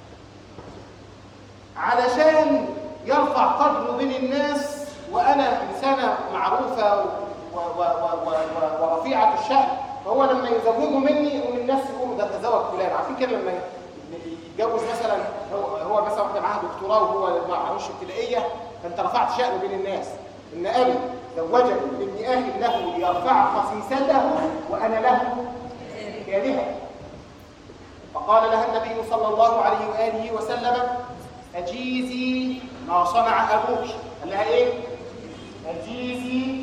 علشان يرفع قدره بين الناس وأنا إنسانة معروفة و و و و و ورفيعة الشأن فهو لما يزوجوا مني يقوم الناس يقولوا ده تزوج فلان عارفين كده لما يتجوز مثلا هو هو مثلا واحده معاها دكتوراه وهو معهوش ابتدائيه فانت رفعت شأنه بين الناس ان ابي زوجني ابن اخي له ليرفع خسيسته وانا له كارهه فقال لها النبي صلى الله عليه واله وسلم اجيزي ما صنع ابوك قال لها ايه اجيزي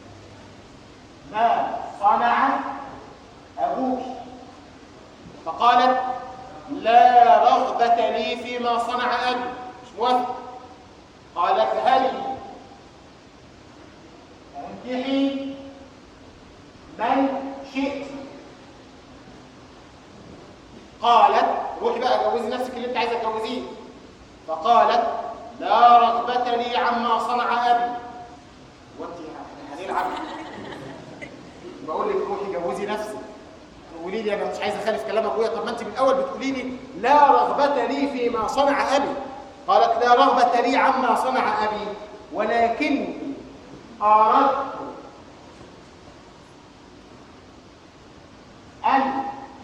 ما صنع أبوك فقالت لا رغبة لي فيما صنع أبي مش موافق قال اذهبي انكحي من شئت قالت روحي بقى جوزي نفسك اللي انت عايزه تجوزيه فقالت لا رغبة لي عما صنع أبي وانت هنلعب بقول لك روحي جوزي نفسك تقولي لي انا مش عايز اخالف كلام ابويا طب ما انت من الاول بتقولي لي لا رغبه لي فيما صنع ابي قالت لا رغبه لي عما صنع ابي ولكني اردت ان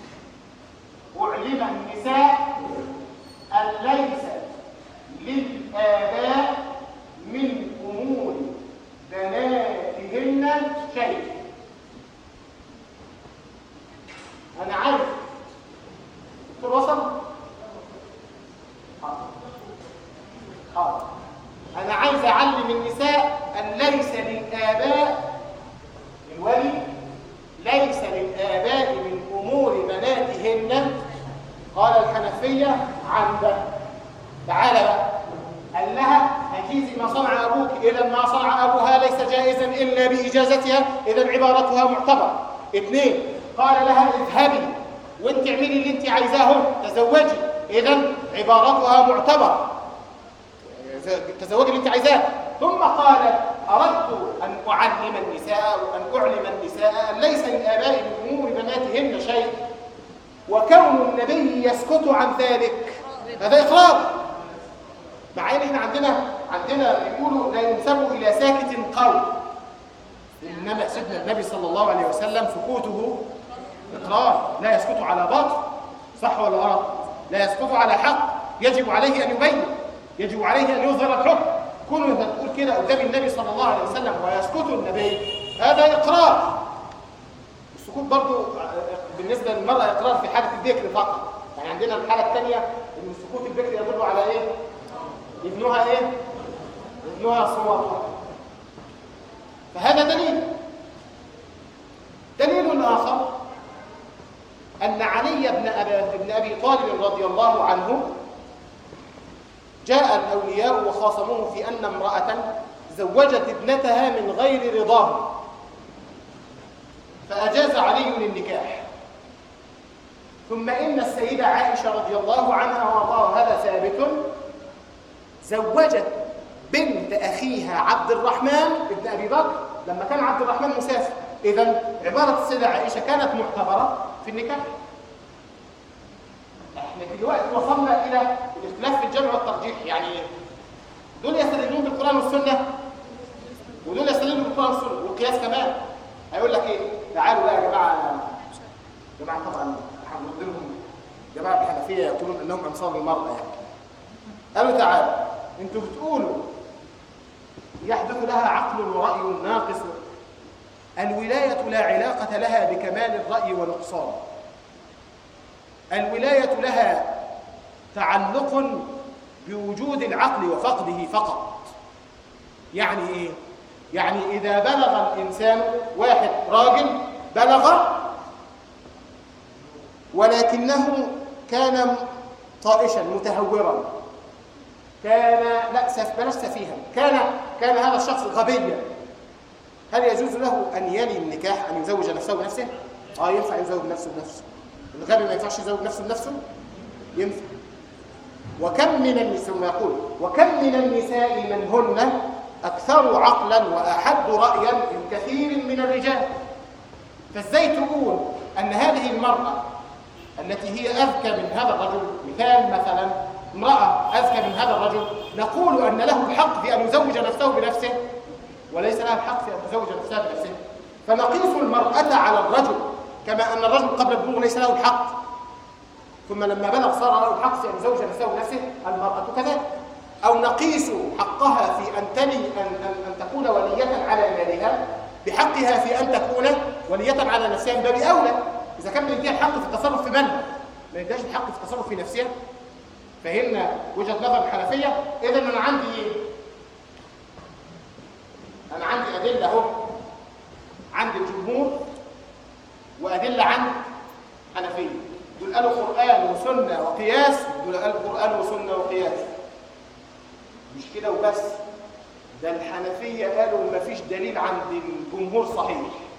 اعلم النساء ان ليس للاباء من امور بناتهن شيء انا عارف دكتور وصل حاضر حاضر انا عايز اعلم النساء ان ليس للاباء الولي ليس للاباء من امور بناتهن قال الحنفيه عند تعالى بقى قال لها اجيزي ما صنع ابوك اذا ما صنع ابوها ليس جائزا الا باجازتها اذا عبارتها معتبر اثنين قال لها اذهبي وانت اعملي اللي انت عايزاه تزوجي اذا عبارتها معتبر تزوجي اللي انت عايزاه ثم قالت اردت ان اعلم النساء وان اعلم النساء ان ليس للاباء من امور بناتهن شيء وكون النبي يسكت عن ذلك هذا اخراج مع ان احنا عندنا عندنا بيقولوا لا ينسب الى ساكت قول انما سيدنا النبي صلى الله عليه وسلم سكوته اقرار لا يسكت على باطل صح ولا غلط لا يسكت على حق يجب عليه ان يبين يجب عليه ان يظهر الحكم كونه انت تقول كده قدام النبي صلى الله عليه وسلم ويسكت النبي هذا إقرار السكوت برضو بالنسبة للمرأة إقرار في حالة الذكر فقط يعني عندنا الحالة الثانية إن سكوت الذكر يدل على إيه؟ ابنها إيه؟ ابنها صور فهذا دليل دليل آخر أن علي بن أبي, بن أبي طالب رضي الله عنه جاء الأولياء وخاصموه في أن امرأة زوجت ابنتها من غير رضاه فأجاز علي للنكاح ثم إن السيدة عائشة رضي الله عنها وارضاها هذا ثابت زوجت بنت أخيها عبد الرحمن ابن أبي بكر لما كان عبد الرحمن مسافر إذا عبارة السيدة عائشة كانت معتبرة في النكاح احنا دلوقتي وصلنا إلى الاختلاف في الجمع والترجيح يعني دول يستدلون بالقرآن والسنة ودول يستدلون بالقرآن والسنة والقياس كمان هيقول لك ايه تعالوا بقى يا جماعة جماعة طبعا هنرد لهم جماعة الحنفية يقولون أنهم أنصار المرأة يعني قالوا تعالوا انتوا بتقولوا يحدث لها عقل ورأي ناقص الولاية لا علاقة لها بكمال الرأي ونقصانه الولاية لها تعلق بوجود العقل وفقده فقط يعني ايه يعني اذا بلغ الانسان واحد راجل بلغ ولكنه كان طائشا متهورا كان لا سف بلاش سفيها كان كان هذا الشخص غبيا هل يجوز له ان يلي النكاح ان يزوج نفسه بنفسه اه ينفع يزوج نفسه بنفسه الغبي ما ينفعش يزوج نفسه بنفسه ينفع وكم من النساء يقول وكم من النساء من هن اكثر عقلا واحد رايا من كثير من الرجال فازاي تقول ان هذه المراه التي هي اذكى من هذا الرجل مثال مثلا امراه اذكى من هذا الرجل نقول ان له الحق في ان يزوج نفسه بنفسه وليس لها الحق في ان تزوج نفسها بنفسه فنقيس المراه على الرجل كما ان الرجل قبل البلوغ ليس له الحق ثم لما بلغ صار له الحق في ان يزوج نفسه بنفسه المراه كذلك او نقيس حقها في ان تلي ان ان, أن تكون وليه على مالها بحقها في ان تكون وليه على نفسها من باب اولى اذا كان بيديها الحق في التصرف في مالها ما يديهاش الحق في التصرف في نفسها فهمنا وجهه نظر الحنفيه اذا انا عندي ايه انا عندي ادله اهو عند الجمهور وادله عن حنفيه دول قالوا قران وسنه وقياس دول قالوا قران وسنه وقياس مش كده وبس ده الحنفيه قالوا ما فيش دليل عند الجمهور صحيح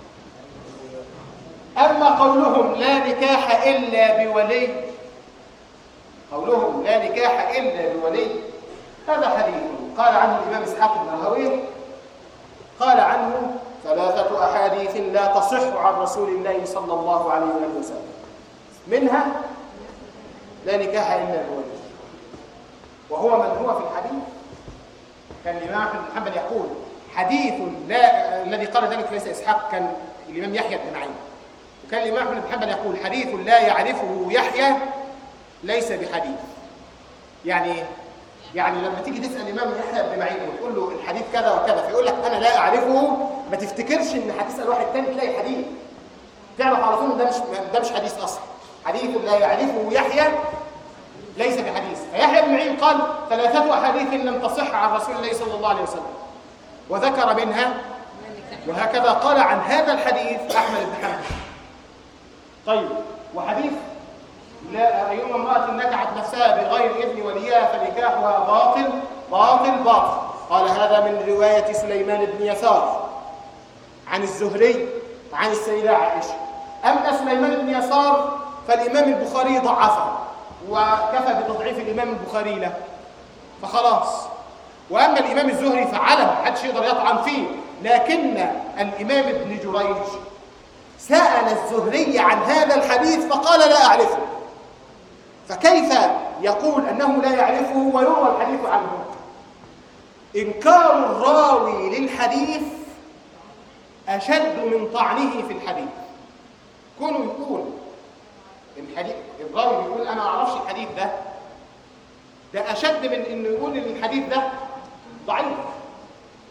اما قولهم لا نكاح الا بولي قولهم لا نكاح الا بولي هذا حديث قال عنه الامام اسحاق بن راهويه قال عنه ثلاثة أحاديث لا تصح عن رسول الله صلى الله عليه وآله وسلم منها لا نكاح إلا بولي وهو من هو في الحديث كان الإمام أحمد بن حنبل يقول حديث لا الذي قال ذلك ليس إسحاق كان الإمام يحيى بن معين وكان الإمام أحمد بن حنبل يقول حديث لا يعرفه يحيى ليس بحديث يعني ايه؟ يعني لما تيجي تسال الامام يحيى بن معين وتقول له الحديث كذا وكذا فيقول لك انا لا اعرفه ما تفتكرش ان هتسال واحد تاني تلاقي حديث تعرف على طول ده مش ده مش حديث اصلا حديث لا يعرفه يحيى ليس بحديث فيحيى بن معين قال ثلاثه احاديث لم تصح عن رسول الله صلى الله عليه وسلم وذكر منها وهكذا قال عن هذا الحديث احمد بن حنبل طيب وحديث لا أيما امرأة نكحت نفسها بغير إذن وليها فنكاحها باطل باطل باطل قال هذا من رواية سليمان بن يسار عن الزهري عن السيدة عائشة أما سليمان بن يسار فالإمام البخاري ضعفه وكفى بتضعيف الإمام البخاري له فخلاص وأما الإمام الزهري فعلم محدش يقدر يطعن فيه لكن الإمام ابن جريج سأل الزهري عن هذا الحديث فقال لا أعرفه فكيف يقول أنه لا يعرفه ويروى الحديث عنه إنكار الراوي للحديث أشد من طعنه في الحديث كونه يقول الحديث الراوي بيقول أنا ما أعرفش الحديث ده ده أشد من إنه يقول إن الحديث ده ضعيف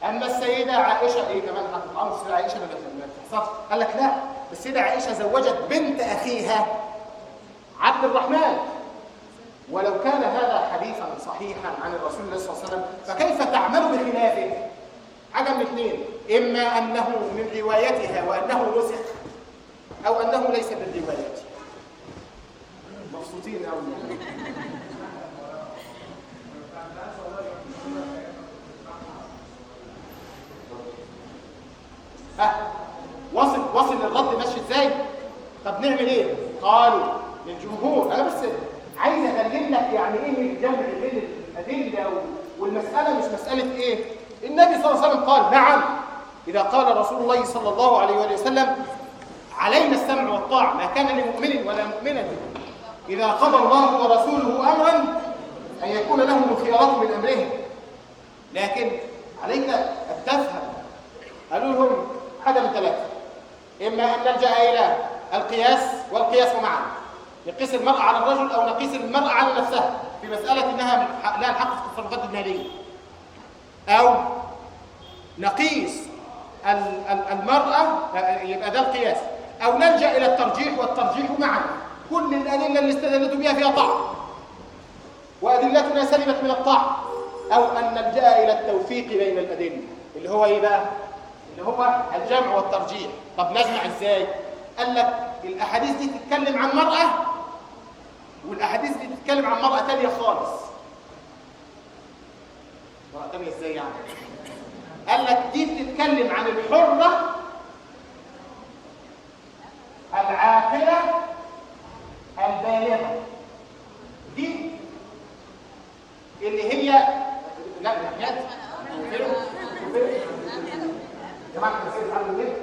اما السيده عائشه ايه كمان هتطعم السيده عائشه ما ما بتحصلش قال لك لا السيده عائشه زوجت بنت اخيها عبد الرحمن ولو كان هذا حديثا صحيحا عن الرسول الله صلى الله عليه وسلم فكيف تعمل بخلافه حاجه من اثنين اما انه من روايتها وانه نسخ او انه ليس من روايته مبسوطين قوي ها وصل وصل الرد ماشي ازاي طب نعمل ايه قالوا للجمهور انا بس عايز ابين لك يعني ايه الجمع بين الادله والمساله مش مساله ايه النبي صلى الله عليه وسلم قال نعم اذا قال رسول الله صلى الله عليه وآله وسلم علينا السمع والطاعه ما كان لمؤمن ولا مؤمنه اذا قضى الله ورسوله امرا ان يكون لهم الخيارات من امرهم لكن عليك ان تفهم قالوا لهم حاجه من ثلاثه اما ان نلجا الى القياس والقياس معا نقيس المرأة على الرجل او نقيس المرأة على نفسها في مسألة انها لها الحق في التصرفات المالية او نقيس ال- ال- المرأة يبقى ده القياس او نلجا الى الترجيح والترجيح معا كل الادله اللي استدلت بها فيها طاعه وادلتنا سلمت من الطاعه او ان نلجا الى التوفيق بين الادله اللي هو ايه بقى اللي هو الجمع والترجيح طب نجمع ازاي قال لك الاحاديث دي تتكلم عن مرأة والاحاديث دي تتكلم عن مرأة تانية خالص مرأة تانية ازاي يعني قال لك دي بتتكلم عن الحرة العاقلة البالغة دي اللي هي لا الحاجات جماعة التفسير اتعلموا كده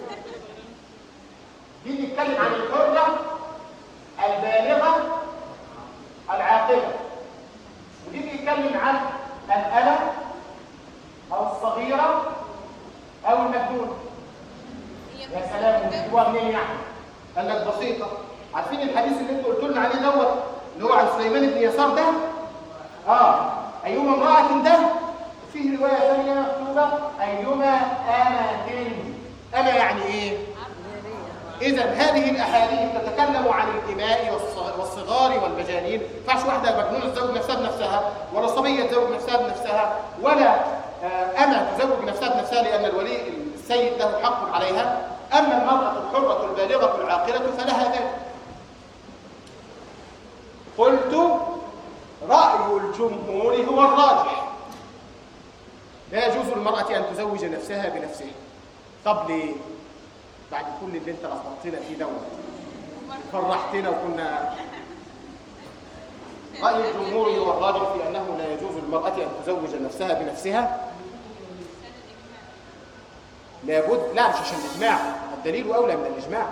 دي بتتكلم عن الحرة البالغة العاقلة ودي بتتكلم عن الألم أو الصغيرة أو المجنون يا سلام جبتوها منين يعني؟ قال لك بسيطة عارفين الحديث اللي انتوا قلتوا لنا عليه دوت اللي هو عن سليمان بن يسار ده؟ اه أيما امرأة ده فيه رواية ثانية مكتوبة أيما أمة أمة يعني إيه؟ إذا هذه الأحاديث تتكلم عن الإماء والص- والصغار والمجانين ما ينفعش واحدة مجنونة تزوج نفسها بنفسها ولا صبية تزوج نفسها بنفسها ولا آه، أمة تزوج نفسها بنفسها لأن الولي السيد له حق عليها أما المرأة الحرة البالغة العاقلة فلها ذلك قلت رأي الجمهور هو الراجح لا يجوز للمرأة أن تزوج نفسها بنفسها طب ليه؟ بعد كل اللي انت لخبطتنا فيه دوت فرحتنا وكنا رأي الجمهور هو الراجح في أنه لا يجوز للمرأة أن تزوج نفسها بنفسها لابد لا مش عشان الإجماع الدليل أولى من الإجماع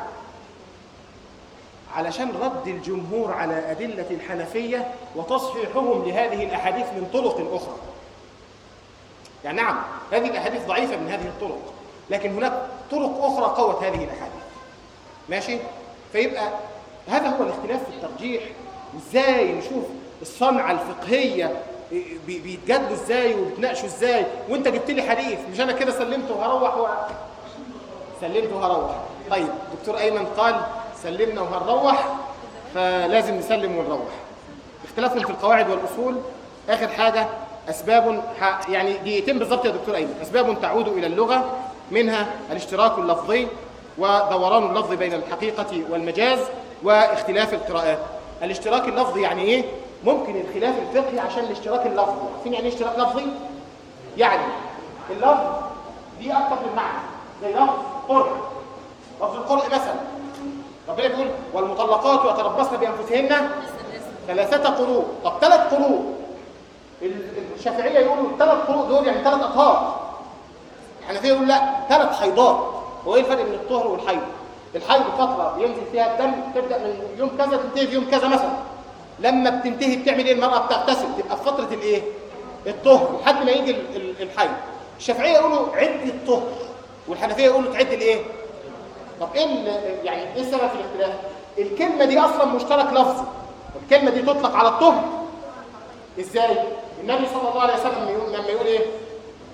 علشان رد الجمهور على أدلة الحنفية وتصحيحهم لهذه الأحاديث من طرق أخرى يعني نعم هذه الأحاديث ضعيفة من هذه الطرق لكن هناك طرق أخرى قوت هذه الأحاديث ماشي فيبقى هذا هو الاختلاف في الترجيح وازاي نشوف الصنعة الفقهية بي- بيتجادلوا ازاي وبيتناقشوا ازاي وانت جبت لي حديث مش انا كده سلمته وهروح و... سلمته وهروح طيب دكتور ايمن قال سلمنا وهنروح فلازم نسلم ونروح اختلافهم في القواعد والاصول اخر حاجه اسباب ح- يعني دقيقتين بالظبط يا دكتور ايمن اسباب تعود الى اللغه منها الاشتراك اللفظي ودوران اللفظ بين الحقيقه والمجاز واختلاف القراءات الاشتراك اللفظي يعني ايه ممكن الخلاف الفقهي عشان الاشتراك اللفظي عارفين يعني ايه اشتراك لفظي يعني اللفظ دي اكتر من معنى زي لفظ قرء لفظ القرء مثلا ربنا بيقول والمطلقات يتربصن بانفسهن ثلاثة قروء طب ثلاث قروء ال- الشافعية يقولوا الثلاث قروء دول يعني ثلاث أطهار الحنفية يقولوا لا ثلاث حيضات هو ايه الفرق بين الطهر والحيض؟ الحيض فترة بينزل فيها الدم تبدأ من يوم كذا تنتهي في يوم كذا مثلا لما بتنتهي بتعمل ايه المرأة بتغتسل تبقى في فترة الايه؟ الطهر لحد ما يجي ال- ال- الحيض الشافعية يقولوا عد الطهر والحنفية يقولوا تعد الايه؟ طب ايه ال- يعني ايه السبب في الاختلاف؟ الكلمة دي أصلا مشترك لفظي الكلمة دي تطلق على الطهر ازاي؟ النبي صلى الله عليه وسلم يقول- لما يقول ايه؟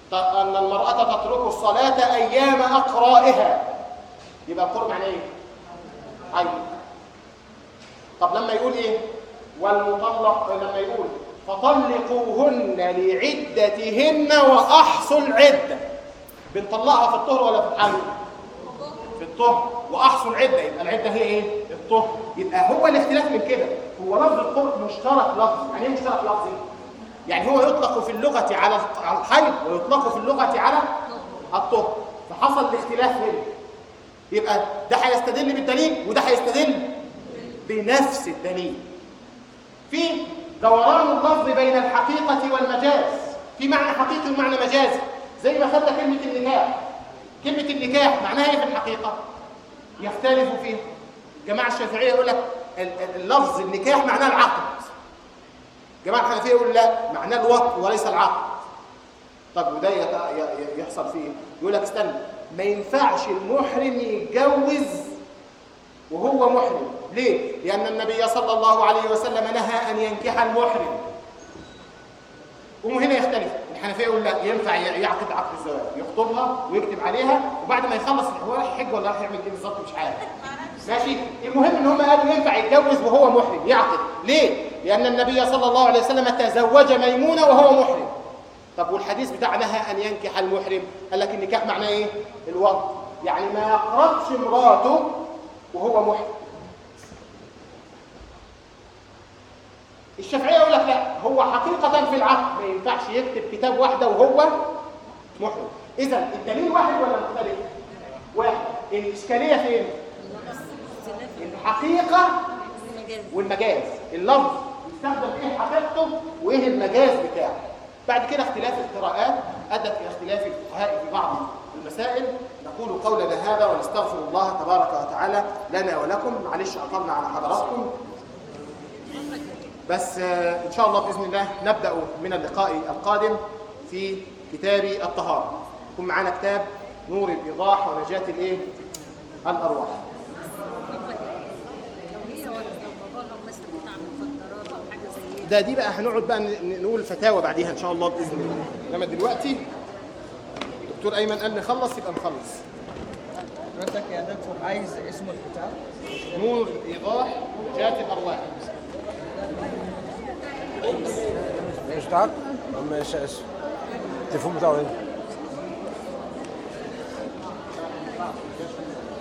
ت- أن المرأة تترك الصلاة أيام أقرائها يبقى القرء معناه إيه؟ حيض طب لما يقول إيه؟ والمطلق لما يقول فطلقوهن لعدتهن وأحصوا العدة بنطلقها في الطهر ولا في الحمل؟ في الطهر وأحصوا العدة يبقى العدة هي إيه؟ الطهر يبقى هو الاختلاف من كده هو لفظ القرء مشترك لفظي يعني إيه مشترك لفظي؟ يعني هو يطلق في اللغة على على الحيض ويطلق في اللغة على الطهر فحصل الاختلاف هنا يبقى ده هيستدل بالدليل وده هيستدل بنفس الدليل في دوران اللفظ بين الحقيقة والمجاز في معنى حقيقي ومعنى مجازي زي ما خدنا كلمة النكاح كلمة النكاح معناها ايه في الحقيقة يختلف فيه جماعة الشافعية يقول لك ال- ال- اللفظ النكاح معناه العقد جماعة الحنفية يقول لا معناه الوطء وليس العقد طب وده يت- ي- ي- يحصل فيه يقول لك استنى ما ينفعش المحرم يتجوز وهو محرم ليه؟ لأن النبي صلى الله عليه وسلم نهى أن ينكح المحرم وهنا يختلف الحنفية يقول لا ينفع ي- يعقد عقد الزواج يخطبها ويكتب عليها وبعد ما يخلص هو راح يحج ولا راح يعمل ايه بالظبط مش عارف ماشي المهم ان هم قالوا ينفع يتجوز وهو محرم يعقد ليه لان النبي صلى الله عليه وسلم تزوج ميمونه وهو محرم طب والحديث بتاع نهى ان ينكح المحرم قال لك النكاح معناه ايه الوضع يعني ما يقربش مراته وهو محرم الشافعيه يقول لك لا هو حقيقه في العقد ما ينفعش يكتب كتاب واحده وهو محرم اذا الدليل واحد ولا مختلف واحد الاشكاليه فين الحقيقه المجاز والمجاز اللفظ يستخدم ايه حقيقته وايه المجاز بتاعه بعد كده اختلاف القراءات ادت الى اختلاف الفقهاء في بعض المسائل نقول قولنا هذا ونستغفر الله تبارك وتعالى لنا ولكم معلش اطلنا على حضراتكم بس آه، ان شاء الله باذن الله نبدا من اللقاء القادم في كتاب الطهاره يكون معانا كتاب نور الايضاح ونجاه الايه الارواح لو هي ولا لو باباها مثلا بتاع مخدرات او حاجه زي كده ده دي بقى هنقعد بقى ن- نقول فتاوى بعديها ان شاء الله باذن الله انما دلوقتي دكتور ايمن قال نخلص يبقى نخلص حضرتك يا دكتور عايز اسم الكتاب نور ايضاح نجاه الارواح مش بتاعك؟ مش اسف التليفون بتاعه ايه؟